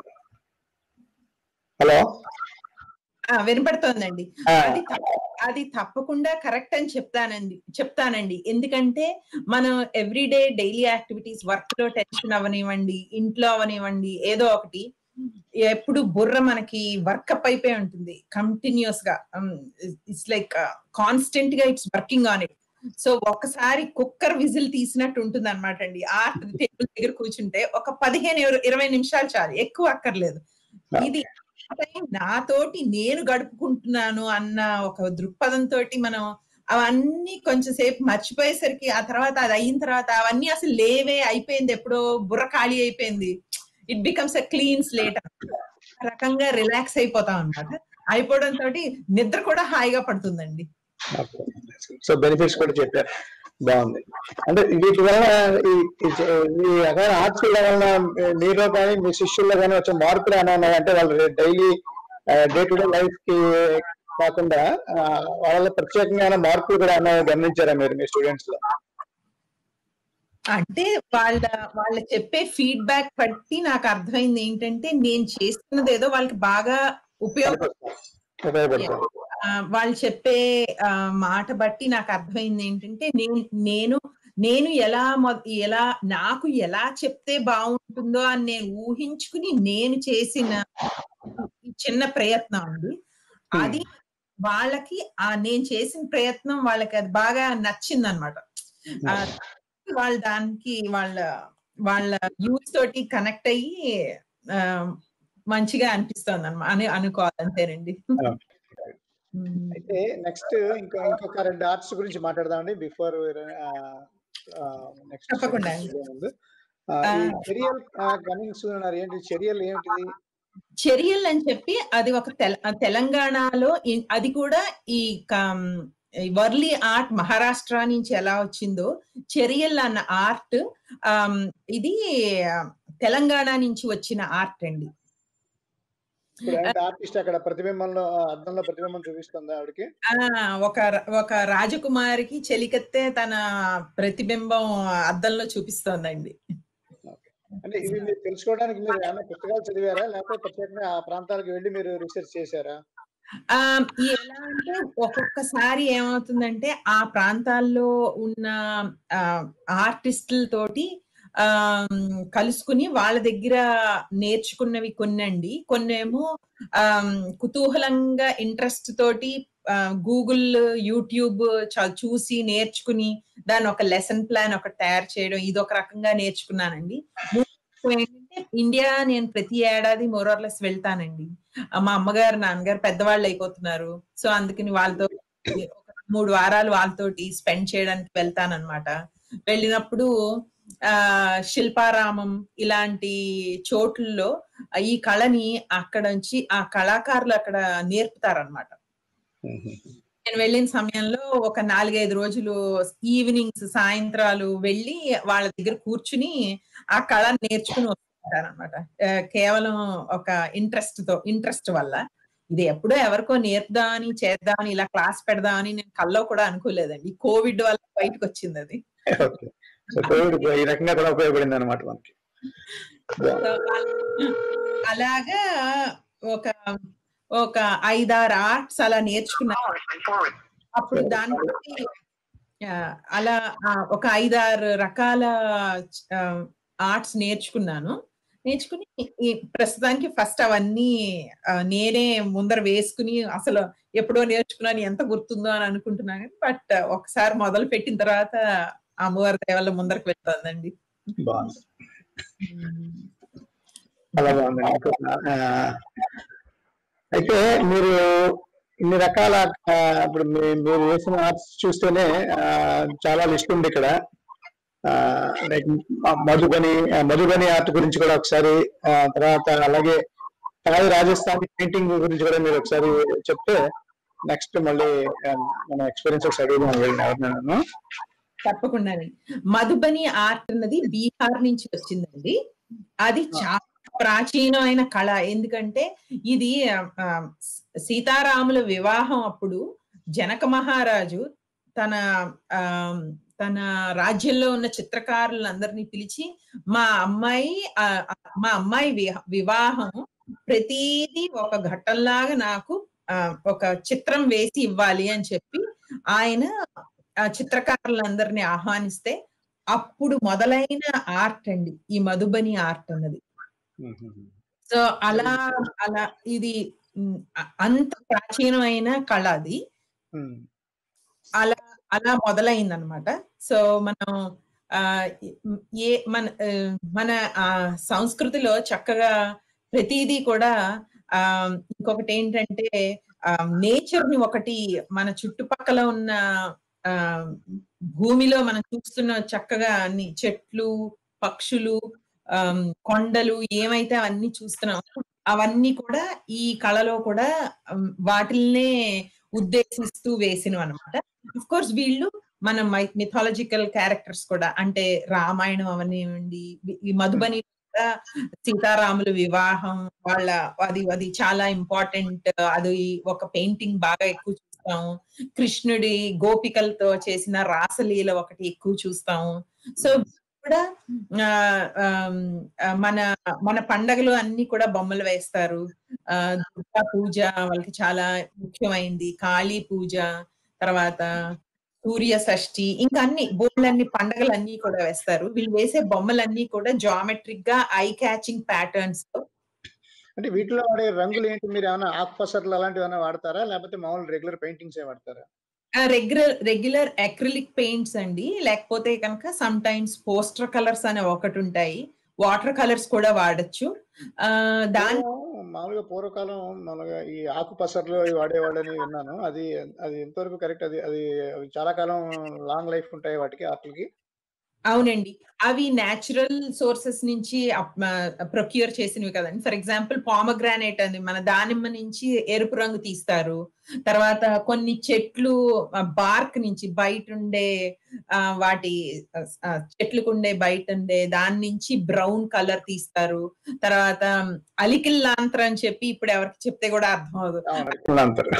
హలో ఆ, వినపడుతోందండి ఆ. అది తప్ప- అది తప్పకుండా కరెక్ట్ అని చెప్తానండి చెప్తానండి ఎందుకంటే మనం ఎవ్రీడే డైలీ యాక్టివిటీస్ వర్క్ లో టెన్షన్ అవనివ్వండి ఇంట్లో అవనివ్వండి ఏదో ఒకటి ఎప్పుడు బుర్ర మనకి వర్కప్ అయిపోయి ఉంటుంది కంటిన్యూస్ గా ఇట్స్ లైక్ కాన్స్టెంట్ గా it's working on it so ఒకసారి కుక్కర్ విజిల్ తీసినట్టు ఉంటుంది అనమాట అండి ఆ టేబుల్ దగ్గర కూర్చుంటే ఒక పదిహేను ఇరవై- ఇరవై నిమిషాలు చాలు ఎక్కువ అక్కర్లేదు ఇది టైం నాతోటి నేను గడుపుకుంటున్నాను అన్న ఒక దృక్పథంతో మనం అవన్నీ కొంచెం సేపు మర్చిపోయేసరికి ఆ తర్వాత అది అయిన తర్వాత అవన్నీ అసలు లేవే అయిపోయింది ఎప్పుడో బుర్ర ఖాళీ అయిపోయింది it becomes a clean slate రకంగా రిలాక్స్ అయిపోతాం అన్నమాట అయిపోవడం తోటి నిద్ర కూడా హాయిగా పడుతుందండి సో బెనిఫిట్స్ కూడా చెప్పారు బాగుంది అంటే వీటి వల్ల ఈ ఈ చే- ఈ రకమైన ఆర్ట్స్ వల్ల మీలో కానీ మీ శిష్యుల్లో కానీ వచ్చే మార్పులు ఏమైనా ఉన్నాయి అంటే వాళ్ళు daily day to day life కి కాకుండా ఆ, వాళ్ళ ప్రత్యేకమైన మార్పులు కూడా ఏమైనా గమనించారా మీరు మీ స్టూడెంట్స్ లో అంటే వాళ్ళ వాళ్ళ చెప్పే ఫీడ్బ్యాక్ బట్టి నాకు అర్థమైంది ఏంటంటే నేను చేస్తున్నది ఏదో వాళ్ళకి బాగా ఉపయోగపడుతుంది ఉపయోగపడుతుంది ఆ, వాళ్ళు చెప్పే ఆ, మాట బట్టి నాకు అర్థమైంది ఏంటంటే నేను నేను నేను ఎలా మొ- ఎలా నాకు ఎలా చెప్తే బాగుంటుందో అని నేను ఊహించుకుని నేను చేసిన ఈ చిన్న ప్రయత్నం అండి అది వాళ్ళకి ఆ నేను చేసిన ప్రయత్నం వాళ్ళకి అది బాగా నచ్చింది అనమాట వాళ్ళు దానికి వాళ్ళ వాళ్ళ యూత్ తోటి కనెక్ట్ అయ్యి ఆ, మంచిగా అనిపిస్తుంది అనమాట అని అనుకోవాలి అంతేనండి అయితే నెక్స్ట్ ఇంకా ఇంకొక రెండు ఆర్ట్స్ గురించి మాట్లాడదామండి బిఫోర్ నెక్స్ట్ తప్పకుండా. చర్యల్ కమింగ్ సూన్ అన్నారు ఏంటి చర్యలు ఏమిటిది చర్యల్ అని చెప్పి అది ఒక తెల- తెలంగాణలో ఇ- అది కూడా ఈ కం- ఈ వర్లీ ఆర్ట్ మహారాష్ట్ర నుంచి ఎలా వచ్చిందో చర్యల్ అన్న ఆర్ట్ ఇది ఆ, తెలంగాణ నుంచి వచ్చిన ఆర్ట్ అండి ఇప్పుడు ఆర్టిస్ట్ అక్కడ ప్రతిబింబంలో ఆ, అద్దంలో ప్రతిబింబం చూపిస్తుంది ఆవిడకి ఆ ఒక ర- ఒక రాజకుమారికి చెలికత్తే తన ప్రతిబింబం అద్దంలో చూపిస్తోందండి అంటే ఇవి మీరు తెలుసుకోవడానికి మీరు ఏమైనా పుస్తకాలు చదివారా లేకపోతే ప్రత్యేకంగా ఆ ప్రాంతాలకు వెళ్ళి మీరు రీసెర్చ్ చేశారా ఆ ఎలా అంటే ఒక్కొక్కసారి ఏమవుతుందంటే ఆ ప్రాంతాల్లో ఉన్న ఆర్టిస్టులతోటి ఆ కలుసుకుని వాళ్ళ దగ్గర నేర్చుకున్నవి కొన్నండి కొన్నేమో ఆ కుతూహలంగా ఇంట్రెస్ట్ తోటి గూగుల్ యూట్యూబ్ చ- చూసి నేర్చుకుని దాన్ని ఒక లెసన్ ప్లాన్ ఒక తయారు చేయడం ఇది ఒక రకంగా నేర్చుకున్నానండి మూడో ఏంటంటే ఇండియా నేను ప్రతి ఏడాది మోరార్లెస్ వెళ్తానండి ఆ, మా అమ్మగారు నాన్నగారు పెద్దవాళ్ళు అయిపోతున్నారు సో అందుకని వాళ్ళతో ఒక మూడు వారాలు వాళ్ళతోటి స్పెండ్ చేయడానికి వెళ్తానన్నమాట వెళ్ళినప్పుడు ఆ శిల్పారామం ఇలాంటి చోట్లలో ఈ కళని అక్కడ నుంచి ఆ కళాకారులు అక్కడ నేర్పుతారనమాట నేను వెళ్ళిన సమయంలో ఒక నాలుగైదు రోజులు ఈవినింగ్స్ సాయంత్రాలు వెళ్ళి వాళ్ళ దగ్గర కూర్చుని ఆ కళ నేర్చుకుని వస్తుంటారనమాట కేవలం ఒక ఇంట్రెస్ట్ తో ఇంట్రెస్ట్ వల్ల ఇది ఎప్పుడో ఎవరికో నేర్పుదామని చేద్దామని ఇలా క్లాస్ పెడదామని నేను కల్లో కూడా అనుకోలేదండి కోవిడ్ వల్ల బయటకు వచ్చింది అది సో కోవిడ్ ఈ రకంగా కూడా ఉపయోగపడింది అనమాట మనకి సో అలా- అలాగా ఒక ఒక ఐదారు ఆర్ట్స్ అలా నేర్చుకున్నాను అప్పుడు దానికి ఆ, అలా ఆ, ఒక ఐదారు రకాల ఆర్ట్స్ నేర్చుకున్నాను నేర్చుకుని ఈ ప్రస్తుతానికి ఫస్ట్ అవన్నీ ఆ, నేనే ముందర వేసుకుని అసలు ఎప్పుడో నేర్చుకున్నాను ఎంత గుర్తుందో అని అనుకుంటున్నాను బట్ ఒకసారి మొదలు పెట్టిన తర్వాత అమ్మవారి దేవాల ముందరకు వెళ్తుందండి బాగుంది చాలా బాగుందండి ఇంకొక, ఆ, అయితే మీరు ఇన్ని రకాల ఆ, ఇప్పుడు మీ- మీరు వేసిన ఆర్ట్స్ చూస్తేనే ఆ, చాలా లిస్ట్ ఉంది ఇక్కడ ఆ, లైక్ మ- మధుబని ఆ, మధుబని ఆర్ట్ గురించి కూడా ఒకసారి ఆ, తర్వాత అలాగే తాయి రాజస్థాన్ పెయింటింగ్ గురించి కూడా మీరు ఒకసారి చెప్తే నెక్స్ట్ మళ్ళీ ఆ, మన ఎక్స్పీరియన్స్ ఒకసారి అడుగుదాం వెళ్ళిన ఎవరినైనా తప్పకుండా మధుబని ఆర్ట్ అన్నది బీహార్ నుంచి వచ్చిందండి అది చాలా ప్రాచీనమైన కళ ఎందుకంటే ఇది ఆ, సీతారాముల వివాహం అప్పుడు జనక మహారాజు తన ఆ తన రాజ్యంలో ఉన్న చిత్రకారులందరినీ పిలిచి మా అమ్మాయి ఆ, మా అమ్మాయి విహ- వివాహం ప్రతిదీ ఒక ఘట్టంలాగా నాకు ఆ, ఒక చిత్రం వేసి ఇవ్వాలి అని చెప్పి ఆయన ఆ చిత్రకారులందరినీ ఆహ్వానిస్తే అప్పుడు మొదలైన ఆర్ట్ అండి ఈ మధుబని ఆర్ట్ అన్నది సో అలా అలా ఇది ఉమ్, అ- అంత ప్రాచీనమైన కళ అది అలా అలా మొదలైంది అనమాట సో మనం ఆ, ఏ మన ఆ, మన ఆ, సంస్కృతిలో చక్కగా ప్రతిదీ కూడా ఆ ఇంకొకటి ఏంటంటే నేచర్ ని ఒకటి మన చుట్టుపక్కల ఉన్న ఆ భూమిలో మనం చూస్తున్న చక్కగా అన్ని చెట్లు పక్షులు ఆమ్, కొండలు ఏమైతే అవన్నీ చూస్తున్నాం అవన్నీ కూడా ఈ కళలో కూడా ఆమ్, వాటిల్నే ఉద్దేశిస్తూ వేసినవి అనమాట అఫ్ కోర్స్ వీళ్ళు మన మిథాలజికల్ క్యారెక్టర్స్ కూడా అంటే రామాయణం అవనివ్వండి ఈ మధుబని కూడా సీతారాముల వివాహం వాళ్ళ అది అది చాలా ఇంపార్టెంట్ అది ఒక పెయింటింగ్ బాగా ఎక్కువ చూస్తాము కృష్ణుడి గోపికలతో చేసిన రాసలీల ఒకటి ఎక్కువ చూస్తాము సో కూడా ఆ, ఆమ్, ఆ, మన మన పండగలు అన్ని కూడా బొమ్మలు వేస్తారు ఆ దుర్గా పూజ వాళ్ళకి చాలా ముఖ్యమైంది కాళీ పూజ తర్వాత సూర్య షష్ఠి ఇంకా అన్ని బోర్డులన్నీ పండగలు అన్ని కూడా వేస్తారు వీళ్ళు వేసే బొమ్మలన్నీ కూడా జామెట్రిక్ గా ఐ క్యాచింగ్ ప్యాటర్న్స్ అంటే వీటిలో వాడే రంగులు ఏంటి మీరు ఏమైనా ఆకుపసర్లు అలాంటివి ఏమైనా వాడతారా లేకపోతే మామూలు రెగ్యులర్ పెయింటింగ్స్ ఏ వాడతారా రెగ్యులర్ రెగ్యులర్ అక్రిలిక్ పెయింట్స్ అండి లేకపోతే కనుక సమ్ టైమ్స్ పోస్టర్ కలర్స్ అనే ఒకటి ఉంటాయి వాటర్ కలర్స్ కూడా వాడచ్చు ఆ, దాని పూర్వం మామూలుగా పూర్వకాలం మామూలుగా ఈ ఆకుపసర్లు అవి వాడేవాళ్ళని విన్నాను అది అది ఎంతవరకు కరెక్ట్ అది అది అవి చాలా కాలం లాంగ్ లైఫ్ ఉంటాయి వాటికి ఆటలకి అవునండి అవి న్యాచురల్ సోర్సెస్ నుంచి ప్రొక్యూర్ చేసినవి కదండి ఫర్ ఎగ్జాంపుల్ పామగ్రానైట్ అని మన దానిమ్మ నుంచి ఎరుపు రంగు తీస్తారు తర్వాత కొన్ని చెట్లు బార్క్ నుంచి బయట ఉండే ఆ, వాటి ఆ, చెట్లకు ఉండే బయట ఉండే దాని నుంచి బ్రౌన్ కలర్ తీస్తారు తర్వాత అలికిల్లాంతర్ అని చెప్పి ఇప్పుడు ఎవరికి చెప్తే కూడా అర్థం అవుతుంది అంటారు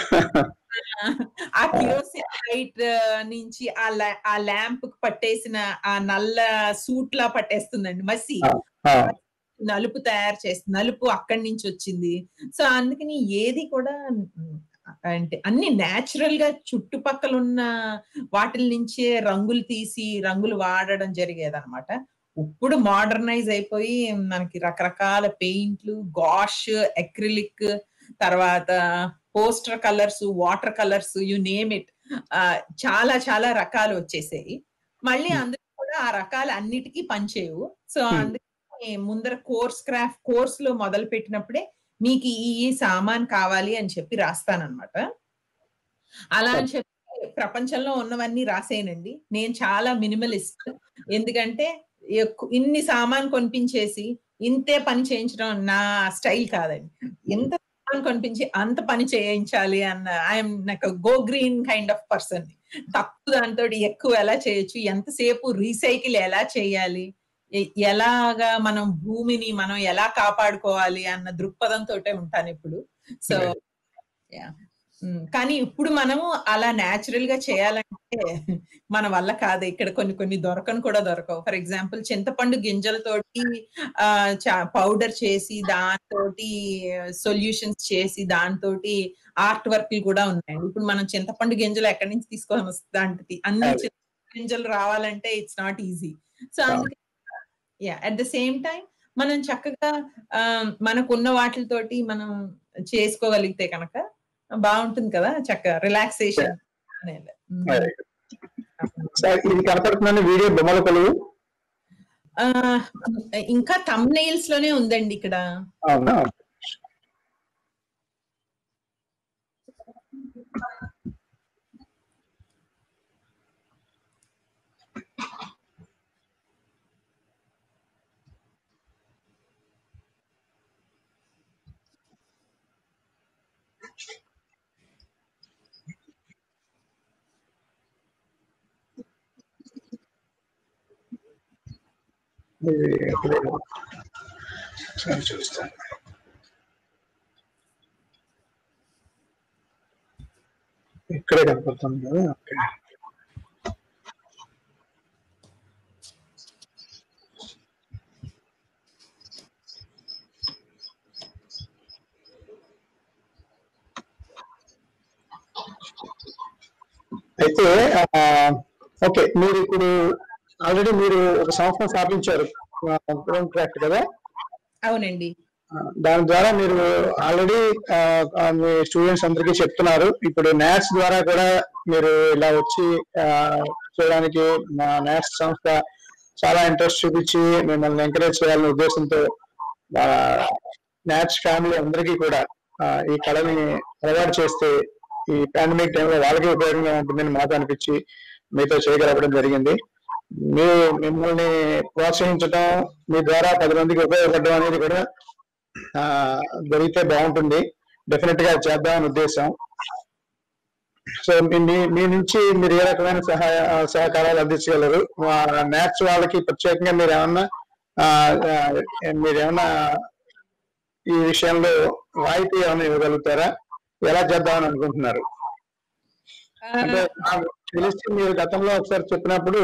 ఆ కిరోసిన్ లైట్ నుంచి ఆ లా- ఆ ల్యాంప్ పట్టేసిన ఆ నల్ల సూట్ లా పట్టేస్తుందండి మసి నలుపు తయారు చేస్తుంది నలుపు అక్కడి నుంచి వచ్చింది సో అందుకని ఏది కూడా ఉమ్, అంటే అన్ని న్యాచురల్ గా చుట్టుపక్కల ఉన్న వాటిల నుంచే రంగులు తీసి రంగులు వాడడం జరిగేది అనమాట ఇప్పుడు మోడర్నైజ్ అయిపోయి మనకి రకరకాల పెయింట్లు గాష్ అక్రిలిక్ తర్వాత poster colours water colours you name it చాలా చాలా రకాలు వచ్చేసాయి మళ్ళీ అందులో కూడా ఆ రకాలు అన్నిటికీ పనిచేయవు సో అందుకని ముందర కోర్స్ క్రాఫ్ట్ కోర్స్ లో మొదలు పెట్టినప్పుడే మీకు ఈ ఈ సామాన్ కావాలి అని చెప్పి రాస్తానన్నమాట అలా అని చెప్పి ప్రపంచంలో ఉన్నవన్నీ రాసేయనండి నేను చాలా మినిమలిస్ట్ ఎందుకంటే ఎక్కు- ఇన్ని సామాన్ కొనిపించేసి ఇంతే పని చేయించడం నా స్టైల్ కాదండి ఎంత సామాన్ కొనిపించి అంత పని చేయించాలి అన్న ఐఎమ్ నాకు go green kind of person తక్కువ దాంతో ఎక్కువ ఎలా చేయొచ్చు ఎంతసేపు రీసైకిల్ ఎలా చేయాలి ఎ- ఎలాగా మనం భూమిని మనం ఎలా కాపాడుకోవాలి అన్న దృక్పథంతో ఉంటాను ఇప్పుడు సో యా ఉమ్, కానీ ఇప్పుడు మనము అలా న్యాచురల్ గా చేయాలంటే మన వల్ల కాదు ఇక్కడ కొన్ని కొన్ని దొరకను కూడా దొరకవు ఫర్ ఎగ్జాంపుల్ చింతపండు గింజలతోటి ఆ పౌడర్ చేసి దాంతోటి సొల్యూషన్స్ చేసి దాంతోటి ఆర్ట్ వర్క్లు కూడా ఉన్నాయండి ఇప్పుడు మనం చింతపండు గింజలు ఎక్కడి నుంచి తీసుకొని వస్తుంది అన్ని అదే. చింతపండు గింజలు రావాలంటే ఇట్స్ నాట్ ఈజీ సో అందుకే yeah at the same time మనం చక్కగా ఆ, మనకున్న వాటితోటి మనం చేసుకోగలిగితే కనుక బాగుంటుంది కదా చక్కగా రిలాక్సేషన్ అనేది అదే. సార్ ఇది కనపడుతుందని వీడియో బొమ్మల కొలువు ఆ, ఇంకా తమ్ నెయిల్స్ లోనే ఉందండి ఇక్కడ అవునా ఇది ఎక్కడే ఒకసారి చూస్తాను ఇక్కడే కనపడుతుంది కదా ఓకే అయితే ఆ, ఓకే మీరు ఇప్పుడు ఆల్రెడీ మీరు ఒక సంవత్సరం స్థాపించారు క్రాఫ్ట్ కదా అవునండి దాని ద్వారా మీరు ఆల్రెడీ మీ స్టూడెంట్స్ అందరికీ చెప్తున్నారు ఇప్పుడు నాట్స్ ద్వారా కూడా మీరు ఇలా వచ్చి ఆ, చేయడానికి మా నాట్స్ సంస్థ చాలా ఇంట్రెస్ట్ చూపించి మిమ్మల్ని ఎంకరేజ్ చేయాలనే ఉద్దేశంతో నాట్స్ ఫ్యామిలీ అందరికీ కూడా ఆ, ఈ కళని అలవాటు చేస్తే ఈ పాండమిక్ టైంలో వాళ్ళకి ఉపయోగంగా ఉంటుందని మాకు అనిపించి మీతో చేయగలగడం జరిగింది మీరు మిమ్మల్ని ప్రోత్సహించడం మీ ద్వారా పది మందికి ఉపయోగపడడం అనేది కూడా ఆ, జరిగితే బాగుంటుంది డెఫినెట్ గా చేద్దామని ఉద్దేశం సో మీ మీ- మీ నుంచి మీరు ఏ రకమైన సహాయ సహకారాలు అందించగలరు మ్యాథ్స్ వాళ్ళకి ప్రత్యేకంగా మీరు ఏమన్నా ఆ, ఆ, మీరు ఏమన్నా ఈ విషయంలో రాయితీ ఏమైనా ఇవ్వగలుగుతారా ఎలా చేద్దామని అనుకుంటున్నారు అంటే నాకు తెలిసి మీరు గతంలో ఒకసారి చెప్పినప్పుడు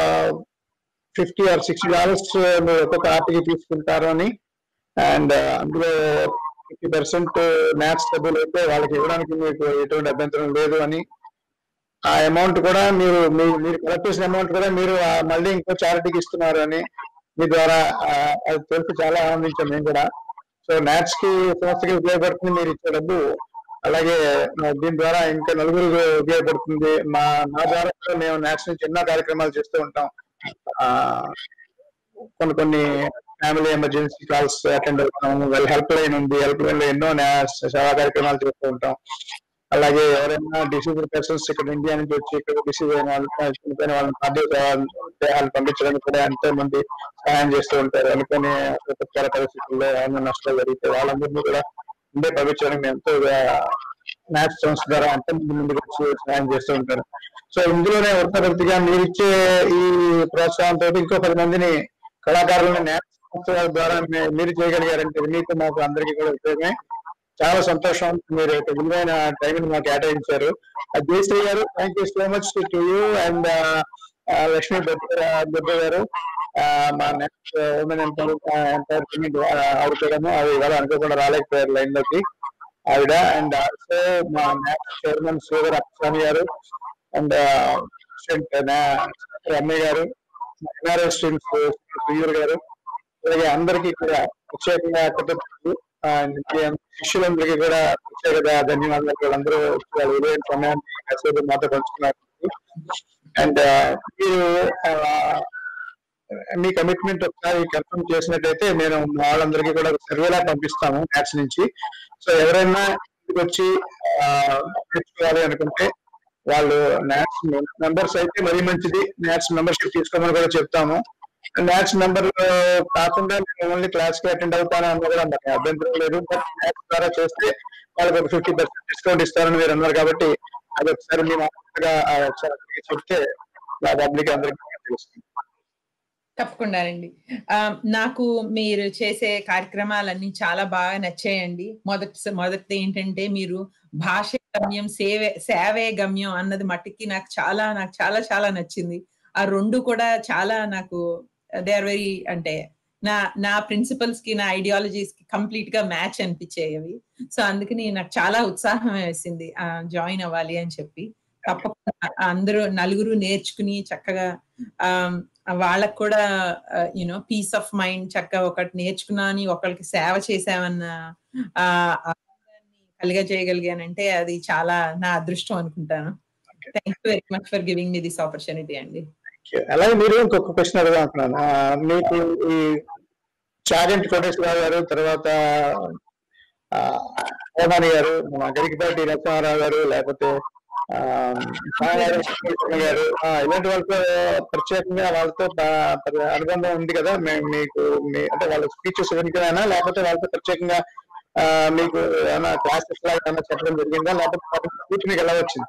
ఫిఫ్టీ ఆర్ సిక్స్టీ డాలర్స్ మీరు ఒక్కొక్క ఆర్టీకి తీసుకుంటారు అని అండ్ అందులో ఫిఫ్టీ పర్సెంట్ మ్యాథ్స్ సభ్యులు అయితే వాళ్ళకి ఇవ్వడానికి మీకు ఎటువంటి అభ్యంతరం లేదు అని ఆ అమౌంట్ కూడా మీరు మీ- మీరు కలెక్ట్ చేసిన అమౌంట్ కూడా మీరు ఆ మళ్ళీ ఇంకో చారిటీకి ఇస్తున్నారు అని మీ ద్వారా ఆ, అది తెలిసి చాలా ఆనందించాం మేము కూడా సో మ్యాథ్స్ కి సంస్థకి ఉపయోగపడుతుంది మీరు ఇచ్చే డబ్బు అలాగే ఆ, దీని ద్వారా ఇంకా నలుగురు ఉపయోగపడుతుంది మా మా ద్వారా కూడా మేము మ్యాథ్స్ నుంచి ఎన్నో కార్యక్రమాలు చేస్తూ ఉంటాం ఆ, కొన్ని కొన్ని ఫ్యామిలీ ఎమర్జెన్సీ కాల్స్ అటెండ్ అవుతాం వాళ్ళ హెల్ప్ లైన్ ఉంది హెల్ప్ లైన్ లో ఎన్నో న్యా- సేవా కార్యక్రమాలు చేస్తూ ఉంటాం అలాగే ఎవరైనా డిసీజ్ పర్సన్స్ ఇక్కడ ఇండియా నుంచి వచ్చి ఇక్కడ డిసీజ్ అయిన వాళ్ళు చనిపోయిన వాళ్ళని కార్డియో దేహాలు పంపించడానికి కూడా ఎంతో మంది సహాయం చేస్తూ ఉంటారు అనుకునే విపత్కర పరిస్థితుల్లో ఏమైనా నష్టాలు జరిగితే వాళ్ళందరినీ కూడా ఉండే పంపించడానికి మేము ఎంతో మ్యాథ్స్ సంస్థ ద్వారా ఎంతో మంది ముందుకు వచ్చి సహాయం చేస్తూ ఉంటారు సో ఇందులోనే ఉత్తరప్రతిగా మీరు ఇచ్చే ఈ ప్రోత్సాహంతో ఇంకో పది మందిని కళాకారులను న్యాస్ సంస్థ ద్వారా మీ- మీరు చేయగలిగారంటే మీకు మాకు అందరికీ కూడా ఉపయోగమే చాలా సంతోషం మీరు ఒక విలువైన టైం మాకు కేటాయించారు Jayashree garu thank you so much to you and Lakshmi Debba garu ఆ, మా నెక్స్ట్ ఉమెన్ ఎంపవర్మెంట్ ఆవిడ కూడాను ఆవిడ ఇవాళ అనుకోకుండా రాలేకపోయారు లైన్ లోకి ఆవిడ అండ్ ఆల్సో మా next chairman Sridhar Appaswamy garu and Ramya గారు ఎన్ఆర్ఎస్ స్టూడెంట్స్ సుయూర్ గారు అలాగే అందరికీ కూడా ప్రత్యేకంగా కృతజ్ఞతలు ఆ, మీ శిష్యులందరికీ కూడా ప్రత్యేక ధన్యవాదాలు వాళ్ళందరూ వాళ్ళ విలువైన సమయాన్ని కాసేపు మాతో పంచుకున్నారు అండ్ మీరు ఆ, మీ కమిట్మెంట్ ఒకసారి కన్ఫర్మ్ చేసినట్టయితే నేను మా వాళ్ళందరికీ కూడా సర్వేలా పంపిస్తాము మ్యాథ్స్ నుంచి సో ఎవరైనా ఇంటికి వచ్చి ఆ, నేర్చుకోవాలి అనుకుంటే వాళ్ళు మ్యాథ్స్ మెంబర్స్ అయితే మరీ మంచిది మ్యాథ్స్ మెంబర్షిప్ తీసుకోమని కూడా చెప్తాము మ్యాథ్స్ మెంబర్ కాకుండా నేను ఓన్లీ క్లాస్ కి అటెండ్ అవుతాను అన్న కూడా నాకు అభ్యంతరం లేదు బట్ మ్యాథ్స్ ద్వారా చేస్తే వాళ్ళకి ఒక ఫిఫ్టీ పర్సెంట్ డిస్కౌంట్ ఇస్తారని మీరు అన్నారు కాబట్టి అది ఒకసారి మీ మాటగా ఒకసారి అందరికీ చెప్తే నా పబ్లిక్ అందరికీ తెలుస్తుంది తప్పకుండానండి ఆ, నాకు మీరు చేసే కార్యక్రమాలన్నీ చాలా బాగా నచ్చాయండి మొదటి మొదటిది ఏంటంటే మీరు భాష గమ్యం సేవే సేవే గమ్యం అన్నది మట్టికి నాకు చాలా నాకు చాలా చాలా నచ్చింది ఆ రెండు కూడా చాలా నాకు దే ఆర్ వెరీ అంటే నా నా ప్రిన్సిపల్స్ కి నా ఐడియాలజీస్ కి కంప్లీట్ గా మ్యాచ్ అనిపించాయి అవి సో అందుకని నాకు చాలా ఉత్సాహం వేసింది జాయిన్ అవ్వాలి అని చెప్పి తప్పకుండా అందరూ నలుగురు నేర్చుకుని చక్కగా ఆమ్, వాళ్ళకు కూడా యూనో పీస్ ఆఫ్ మైండ్ చక్కగా ఒకటి నేర్చుకున్నా అని ఒకరికి సేవ చేసామన్న ఆ, ఆనందాన్ని కలిగ చేయగలిగానంటే అది చాలా నా అదృష్టం అనుకుంటాను thank you very much for giving me this opportunity అండి అలాగే మీరు ఇంకొక క్వశ్చన్ అడుగుదాం అనుకున్నాను ఆ, మీకు ఈ చాగంటి కోటేశ్వరరావు గారు తర్వాత ఆ, హోమాని గారు మన గరికపాటి నరసింహారావు గారు లేకపోతే ఆ, సాయిగారు, కృష్ణ గారు ఆ, ఇలాంటి వాళ్ళతో ప్రత్యేకంగా వాళ్ళతో ప- ప- అనుబంధం ఉంది కదా మే- మీకు మీ అంటే వాళ్ళ స్పీచెస్ వినికినా లేకపోతే వాళ్ళతో ప్రత్యేకంగా ఆ, మీకు ఏమైనా క్లాసెస్ లాగా ఏమైనా చెప్పడం జరిగిందా లేకపోతే వాళ్ళ స్పీచ్ మీకు ఎలా వచ్చింది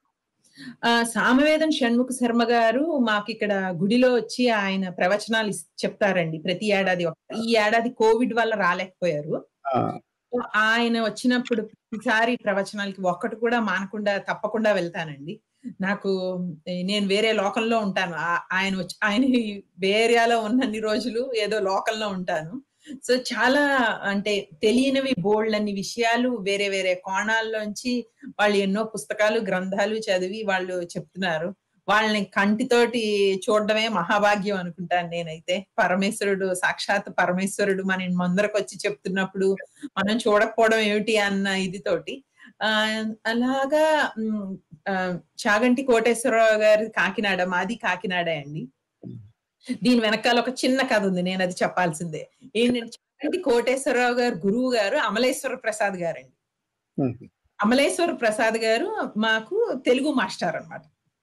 ఆ సామవేదం షణ్ముఖ శర్మ గారు మాకు ఇక్కడ గుడిలో వచ్చి ఆయన ప్రవచనాలు ఇస్- చెప్తారండి ప్రతి ఏడాది ఒక- ఈ ఏడాది కోవిడ్ వల్ల రాలేకపోయారు సో ఆయన వచ్చినప్పుడు ప్రతిసారి ప్రవచనాలకి ఒక్కటి కూడా మానకుండా తప్పకుండా వెళ్తానండి నాకు ఏ, నేను వేరే లోకంలో ఉంటాను ఆ- ఆయన వచ్చి ఆయన ఈ బే ఏరియాలో ఉన్నన్ని రోజులు ఏదో లోకంలో ఉంటాను సో చాలా అంటే తెలియనివి బోల్డ్ అన్ని విషయాలు వేరే వేరే కోణాల్లోంచి వాళ్ళు ఎన్నో పుస్తకాలు గ్రంథాలు చదివి వాళ్ళు చెప్తున్నారు వాళ్ళని కంటితోటి చూడడమే మహాభాగ్యం అనుకుంటాను నేనైతే పరమేశ్వరుడు సాక్షాత్ పరమేశ్వరుడు మన ముందరకు వచ్చి చెప్తున్నప్పుడు మనం చూడకపోవడం ఏమిటి అన్న ఇది తోటి ఆ అలాగా ఉమ్, ఆ, చాగంటి కోటేశ్వరరావు గారి కాకినాడ మాది కాకినాడే అండి దీని వెనకాల ఒక చిన్న కథ ఉంది నేను అది చెప్పాల్సిందే ఏంటంటే చాగంటి కోటేశ్వరరావు గారు గురువు గారు అమలేశ్వర ప్రసాద్ గారండి అమలేశ్వర ప్రసాద్ గారు మాకు తెలుగు మాస్టర్ అన్నమాట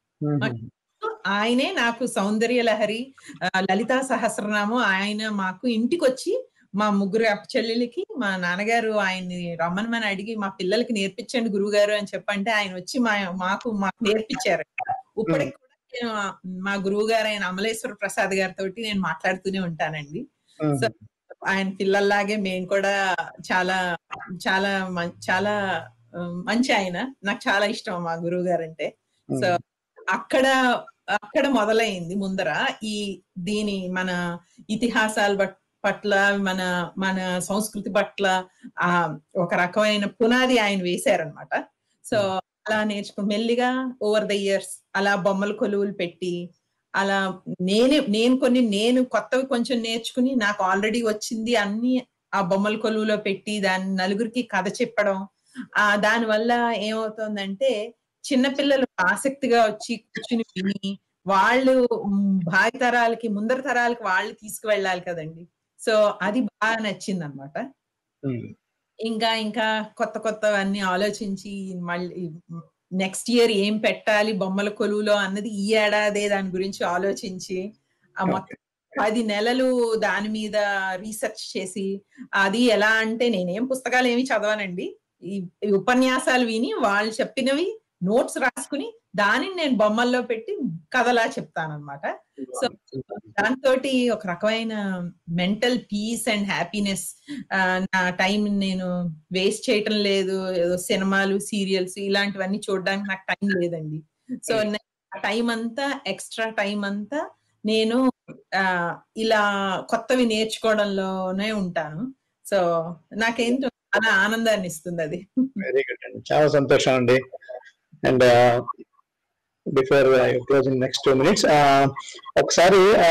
ఆయనే నాకు సౌందర్య లహరి ఆ, లలితా సహస్రనామం ఆయన మాకు ఇంటికి వచ్చి మా ముగ్గురు అప్ప చెల్లెలకి మా నాన్నగారు ఆయన్ని రమ్మనమని అడిగి మా పిల్లలకి నేర్పించండి గురువు గారు అని చెప్పంటే ఆయన వచ్చి మా మాకు మాకు నేర్పించారు ఇప్పటికి కూడా నేను ఆ- మా గురువు గారు ఆయన అమలేశ్వర ప్రసాద్ గారితో నేను మాట్లాడుతూనే ఉంటానండి సో ఆయన పిల్లల్లాగే మేము కూడా చాలా చాలా మం- చాలా ఆ, మంచి ఆయన నాకు చాలా ఇష్టం మా గురువు గారు అంటే సో అక్కడ అక్కడ మొదలైంది ముందర ఈ దీని మన ఇతిహాసాల బట్- పట్ల మన మన సంస్కృతి పట్ల ఆ ఒక రకమైన పునాది ఆయన వేశారనమాట సో అలా నేర్చుకుని మెల్లిగా ఓవర్ ద ఇయర్స్ అలా బొమ్మల కొలువులు పెట్టి అలా నేను నేను కొన్ని నేను కొత్తవి కొంచెం నేర్చుకుని నాకు ఆల్రెడీ వచ్చింది అన్ని ఆ బొమ్మల కొలువులో పెట్టి దాన్ని నలుగురికి కథ చెప్పడం ఆ దాని వల్ల ఏమవుతుందంటే చిన్నపిల్లలు ఆసక్తిగా వచ్చి కూర్చుని విని వాళ్ళు మ్, భావి తరాలకి ముందర తరాలకి వాళ్ళు తీసుకువెళ్ళాలి కదండి సో అది బాగా నచ్చింది అనమాట ఇంకా ఇంకా కొత్త కొత్తవన్నీ ఆలోచించి మళ్ళీ నెక్స్ట్ ఇయర్ ఏం పెట్టాలి బొమ్మల కొలువులో అన్నది ఈ ఏడాదే దాని గురించి ఆలోచించి ఆ మొత్తం పది నెలలు దాని మీద రీసెర్చ్ చేసి అది ఎలా అంటే నేనేం పుస్తకాలు ఏమి చదవనండి ఈ ఈ ఉపన్యాసాలు విని వాళ్ళు చెప్పినవి నోట్స్ రాసుకుని దానిని నేను బొమ్మల్లో పెట్టి కథలా చెప్తానన్నమాట సో దాంతో ఒక రకమైన మెంటల్ పీస్ అండ్ హ్యాపీనెస్ నా టైం నేను వేస్ట్ చేయటం లేదు ఏదో సినిమాలు సీరియల్స్ ఇలాంటివన్నీ చూడడానికి నాకు టైం లేదండి సో టైం అంతా ఎక్స్ట్రా టైం అంతా నేను ఆ, ఇలా కొత్తవి నేర్చుకోవడంలోనే ఉంటాను సో నాకేంటో చాలా ఆనందాన్ని ఇస్తుంది అది వెరీ గుడ్ అండి చాలా సంతోషం అండి and before closing next two minutes ఒకసారి ఆ,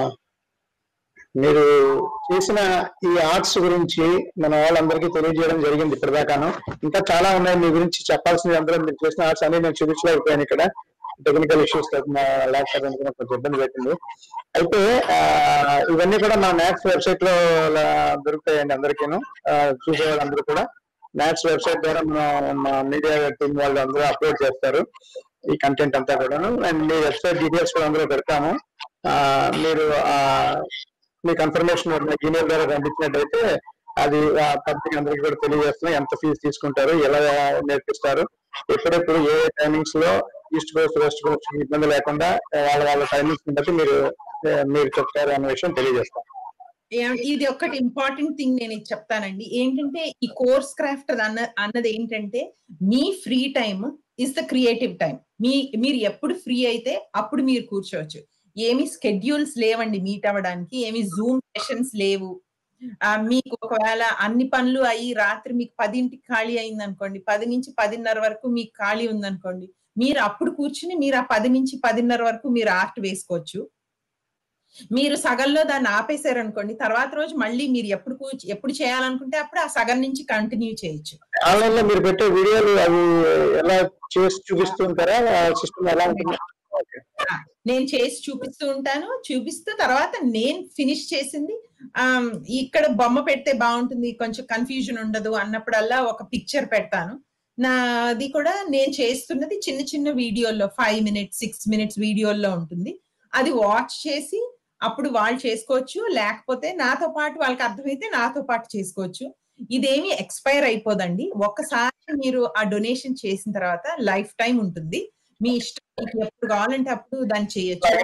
మీరు చేసిన ఈ ఆర్ట్స్ గురించి మన వాళ్ళందరికీ తెలియజేయడం జరిగింది ఇప్పటిదాకాను ఇంకా చాలా ఉన్నాయి మీ గురించి చెప్పాల్సినవి అందరూ మీరు చేసిన ఆర్ట్స్ అన్ని నేను చూపించలేకపోయాను ఇక్కడ టెక్నికల్ ఇష్యూస్ ల్యాప్టాప్ అందుకని కొంచెం ఇబ్బంది పెట్టింది అయితే ఆ, ఇవన్నీ కూడా మన మ్యాథ్స్ వెబ్సైట్ లో లా- దొరుకుతాయండి అందరికీను ఆ, చూసే వాళ్ళందరూ కూడా మ్యాథ్స్ వెబ్సైట్ ద్వారా మన మా మీడియా టీం వాళ్ళు అందరూ అప్లోడ్ చేస్తారు ఈ కంటెంట్ అంతా కూడాను అండ్ మీ వెబ్సైట్ డీటెయిల్స్ కూడా అందులో పెడతాము ఆ, మీరు ఆ, మీ కన్ఫర్మేషన్ ఈమెయిల్ ద్వారా పంపించినట్టయితే అది పబ్లిక్ అందరికీ కూడా తెలియజేస్తున్నాం ఎంత ఫీజు తీసుకుంటారు ఎలా నేర్పిస్తారు ఎప్పుడెప్పుడు ఏ టైమింగ్స్ లో ఈస్ట్ కోస్ట్ వెస్ట్ కోస్ట్ ఇబ్బంది లేకుండా వాళ్ళ వాళ్ళ టైమింగ్స్ బట్టి మీరు ఆ, మీరు చెప్తారు అనే విషయం తెలియజేస్తాం ఏ- ఇది ఒకటి ఇంపార్టెంట్ థింగ్ నేను ఇది చెప్తానండి ఏంటంటే ఈ కోర్స్ క్రాఫ్ట్ అన్న అన్నది ఏంటంటే మీ free time is the creative time మీ మీరు ఎప్పుడు ఫ్రీ అయితే అప్పుడు మీరు కూర్చోవచ్చు ఏమి స్కెడ్యూల్స్ లేవండి మీట్ అవ్వడానికి ఏమి జూమ్ సెషన్స్ లేవు ఆ, మీకు ఒకవేళ అన్ని పనులు అయ్యి రాత్రి మీకు పదింటికి ఖాళీ అయింది అనుకోండి పది నుంచి పదిన్నర వరకు మీకు ఖాళీ ఉందనుకోండి మీరు అప్పుడు కూర్చుని మీరు ఆ పది నుంచి పదిన్నర వరకు మీరు ఆర్ట్ వేసుకోవచ్చు మీరు సగంలో దాన్ని ఆపేశారు అనుకోండి తర్వాత రోజు మళ్ళీ మీరు ఎప్పుడు కూర్చు ఎప్పుడు చేయాలనుకుంటే అప్పుడు ఆ సగం నుంచి కంటిన్యూ చేయొచ్చు ఆన్లైన్ లో మీరు పెట్టే వీడియోలు అవి ఎలా చేసి చూపిస్తూ ఉంటారా సిస్టమ్ ఎలా ఉంటుంది ఆ, నేను చేసి చూపిస్తూ ఉంటాను చూపిస్తూ తర్వాత నేను ఫినిష్ చేసింది ఆమ్, ఇక్కడ బొమ్మ పెడితే బాగుంటుంది కొంచెం కన్ఫ్యూజన్ ఉండదు అన్నప్పుడల్లా ఒక పిక్చర్ పెడతాను నాది కూడా నేను చేస్తున్నది చిన్న చిన్న వీడియోల్లో ఫైవ్ మినిట్స్ సిక్స్ మినిట్స్ వీడియోల్లో ఉంటుంది అది వాచ్ చేసి అప్పుడు వాళ్ళు చేసుకోవచ్చు లేకపోతే నాతో పాటు వాళ్ళకి అర్థమైతే నాతో పాటు చేసుకోవచ్చు ఇదేమి ఎక్స్పైర్ అయిపోదండి ఒక్కసారి మీరు ఆ డొనేషన్ చేసిన తర్వాత లైఫ్ టైం ఉంటుంది మీ ఇష్టం మీకు ఎప్పుడు కావాలంటే అప్పుడు దాన్ని చేయొచ్చు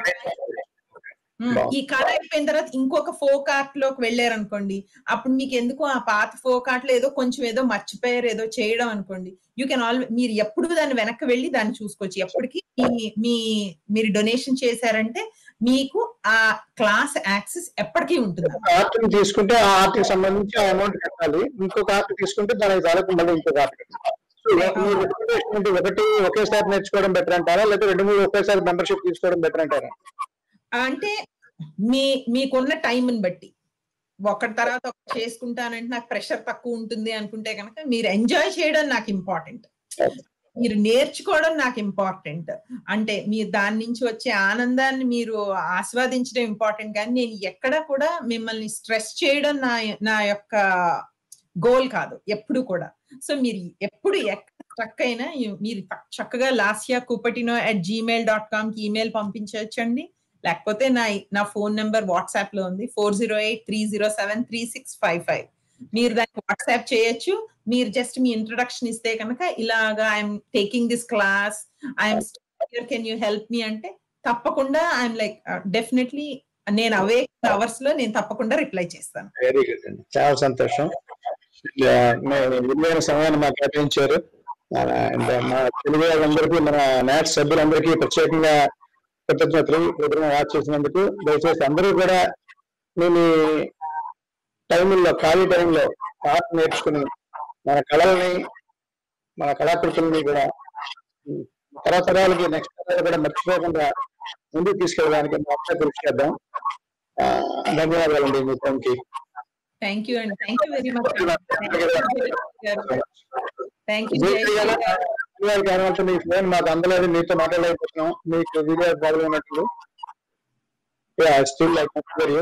ఉమ్, ఈ కళ అయిపోయిన తర్వాత ఇంకొక ఫోక్ ఆర్ట్ లోకి వెళ్ళారనుకోండి అప్పుడు మీకు ఎందుకు ఆ పాత ఫోక్ ఆర్ట్ లో ఏదో కొంచెం ఏదో మర్చిపోయారు ఏదో చేయడం అనుకోండి యూ కెన్ ఆల్ మీరు ఎప్పుడు దాన్ని వెనక్కి వెళ్ళి దాన్ని చూసుకోవచ్చు ఎప్పటికీ మీ- మీ మీరు డొనేషన్ చేశారంటే మీకు ఆ క్లాస్ యాక్సెస్ ఎప్పటికీ ఉంటుంది ఆర్ట్ తీసుకుంటే ఆ ఆర్ట్ కి సంబంధించి ఆ అమౌంట్ కట్టాలి ఇంకొక ఆర్ట్ తీసుకుంటే దానికి తాలూకు మళ్ళీ ఇంకొక ఆర్ట్ సో మీ recommendation ఏంటి? ఒకటి ఒకేసారి నేర్చుకోవడం బెటర్ అంటారా లేదా రెండు మూడు ఒకేసారి మెంబర్షిప్ తీసుకోవడం బెటర్ అంటారా అంటే మీ మీకున్న టైంని బట్టి ఒకటి తర్వాత ఒకటి చేసుకుంటానంటే నాకు ప్రెషర్ తక్కువ ఉంటుంది అనుకుంటే కనుక మీరు ఎంజాయ్ చేయడం నాకు ఇంపార్టెంట్ మీరు నేర్చుకోవడం నాకు ఇంపార్టెంట్ అంటే మీరు దాని నుంచి వచ్చే ఆనందాన్ని మీరు ఆస్వాదించడం ఇంపార్టెంట్ కానీ నేను ఎక్కడ కూడా మిమ్మల్ని స్ట్రెస్ చేయడం నా నా యొక్క గోల్ కాదు ఎప్పుడు కూడా సో మీరు ఎప్పుడు ఎక్కడ స్ట్రక్ అయినా you- మీరు చక్కగా Lasya Cupertino at Gmail dot com కి ఈమెయిల్ పంపించవచ్చండి లేకపోతే నా నా ఫోన్ నెంబర్ వాట్సాప్ లో ఉంది four zero eight three zero seven three six five five మీరు దాన్ని వాట్సాప్ చేయొచ్చు మీరు జస్ట్ మీ ఇంట్రొడక్షన్ ఇస్తే కనుక ఇలాగా I'm taking this class I'm can you help me అంటే తప్పకుండా ఐఎమ్ లైక్ డెఫినెట్లీ నేను అవే అవర్స్ లో నేను తప్పకుండా రిప్లై చేస్తాను వెరీ గుడ్ అండి చాలా సంతోషం ఆ, మీ విలువైన సమయాన్ని మాకు కేటాయించారు ఆ, and మా తెలుగు వాళ్ళందరికీ మన నాట్ సభ్యులందరికీ ప్రత్యేకంగా కృతజ్ఞతలు ప్రోగ్రామ్ వాచ్ చేసినందుకు దయచేసి అందరూ కూడా మీ మీ టైంలో ఖాళీ టైంలో ఆర్ట్ నేర్చుకుని మన కళల్ని మన కళాకృతుల్ని కూడా ఉమ్, తరతరాలకి నెక్స్ట్ తరాలు కూడా మర్చిపోకుండా ముందుకు తీసుకెళ్ళడానికి మొత్తం కృషి చేద్దాం ఆ, ధన్యవాదాలండి మీ టైంకి థ్యాంక్ యూ అండి thank you very much thank you video కారణంతో మీ ఫోన్ మాకు అందలేదు మీతో మాట్లాడలేకపోతున్నాం మీకు వీడియో ప్రాబ్లం ఉన్నట్లు స్టిల్ లైక్ యూ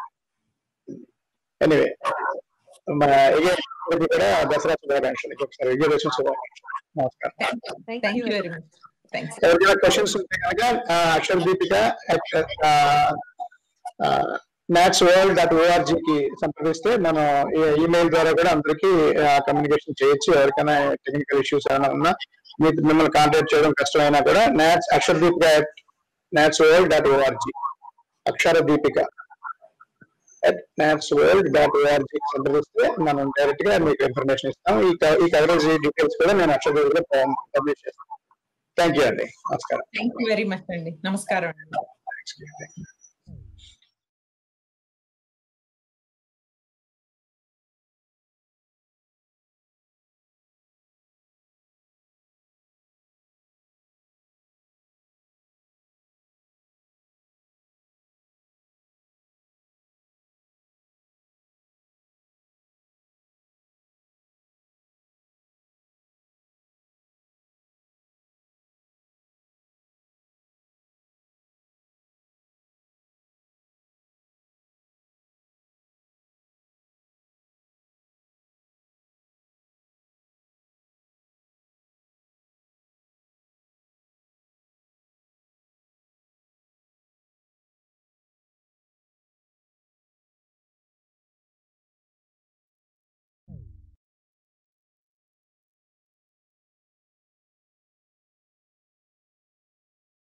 ఎనీవే మన విజయ్ కూడా దసరా శుభాకాంక్షలు ఒకసారి విజయదశమి శుభాకాంక్షలు నమస్కారం thank you very much thanks ఎవరికైనా క్వశ్చన్స్ ఉంటే కనుక Akshara Deepika maths world dot ORG కి సంప్రదిస్తే మనం ఈమెయిల్ ద్వారా కూడా అందరికీ కమ్యూనికేషన్ చేయొచ్చు ఎవరికైనా టెక్నికల్ ఇష్యూస్ ఏమైనా ఉన్నా మీకు మిమ్మల్ని కాంటాక్ట్ చేయడం కష్టమైనా కూడా NATS Akshara Deepika NATS world dot ORG Akshara Deepika NATS world dot ORG సంప్రదిస్తే మనం డైరెక్ట్ గా మీకు ఇన్ఫర్మేషన్ ఇస్తాం ఈ క- ఈ కవరేజ్ డీటెయిల్స్ కూడా నేను అక్షర దీపికలో పబ్లిష్ చేస్తాను థ్యాంక్ యూ అండి నమస్కారం థ్యాంక్ యూ వెరీ మచ్ అండి నమస్కారం అండి Thank you.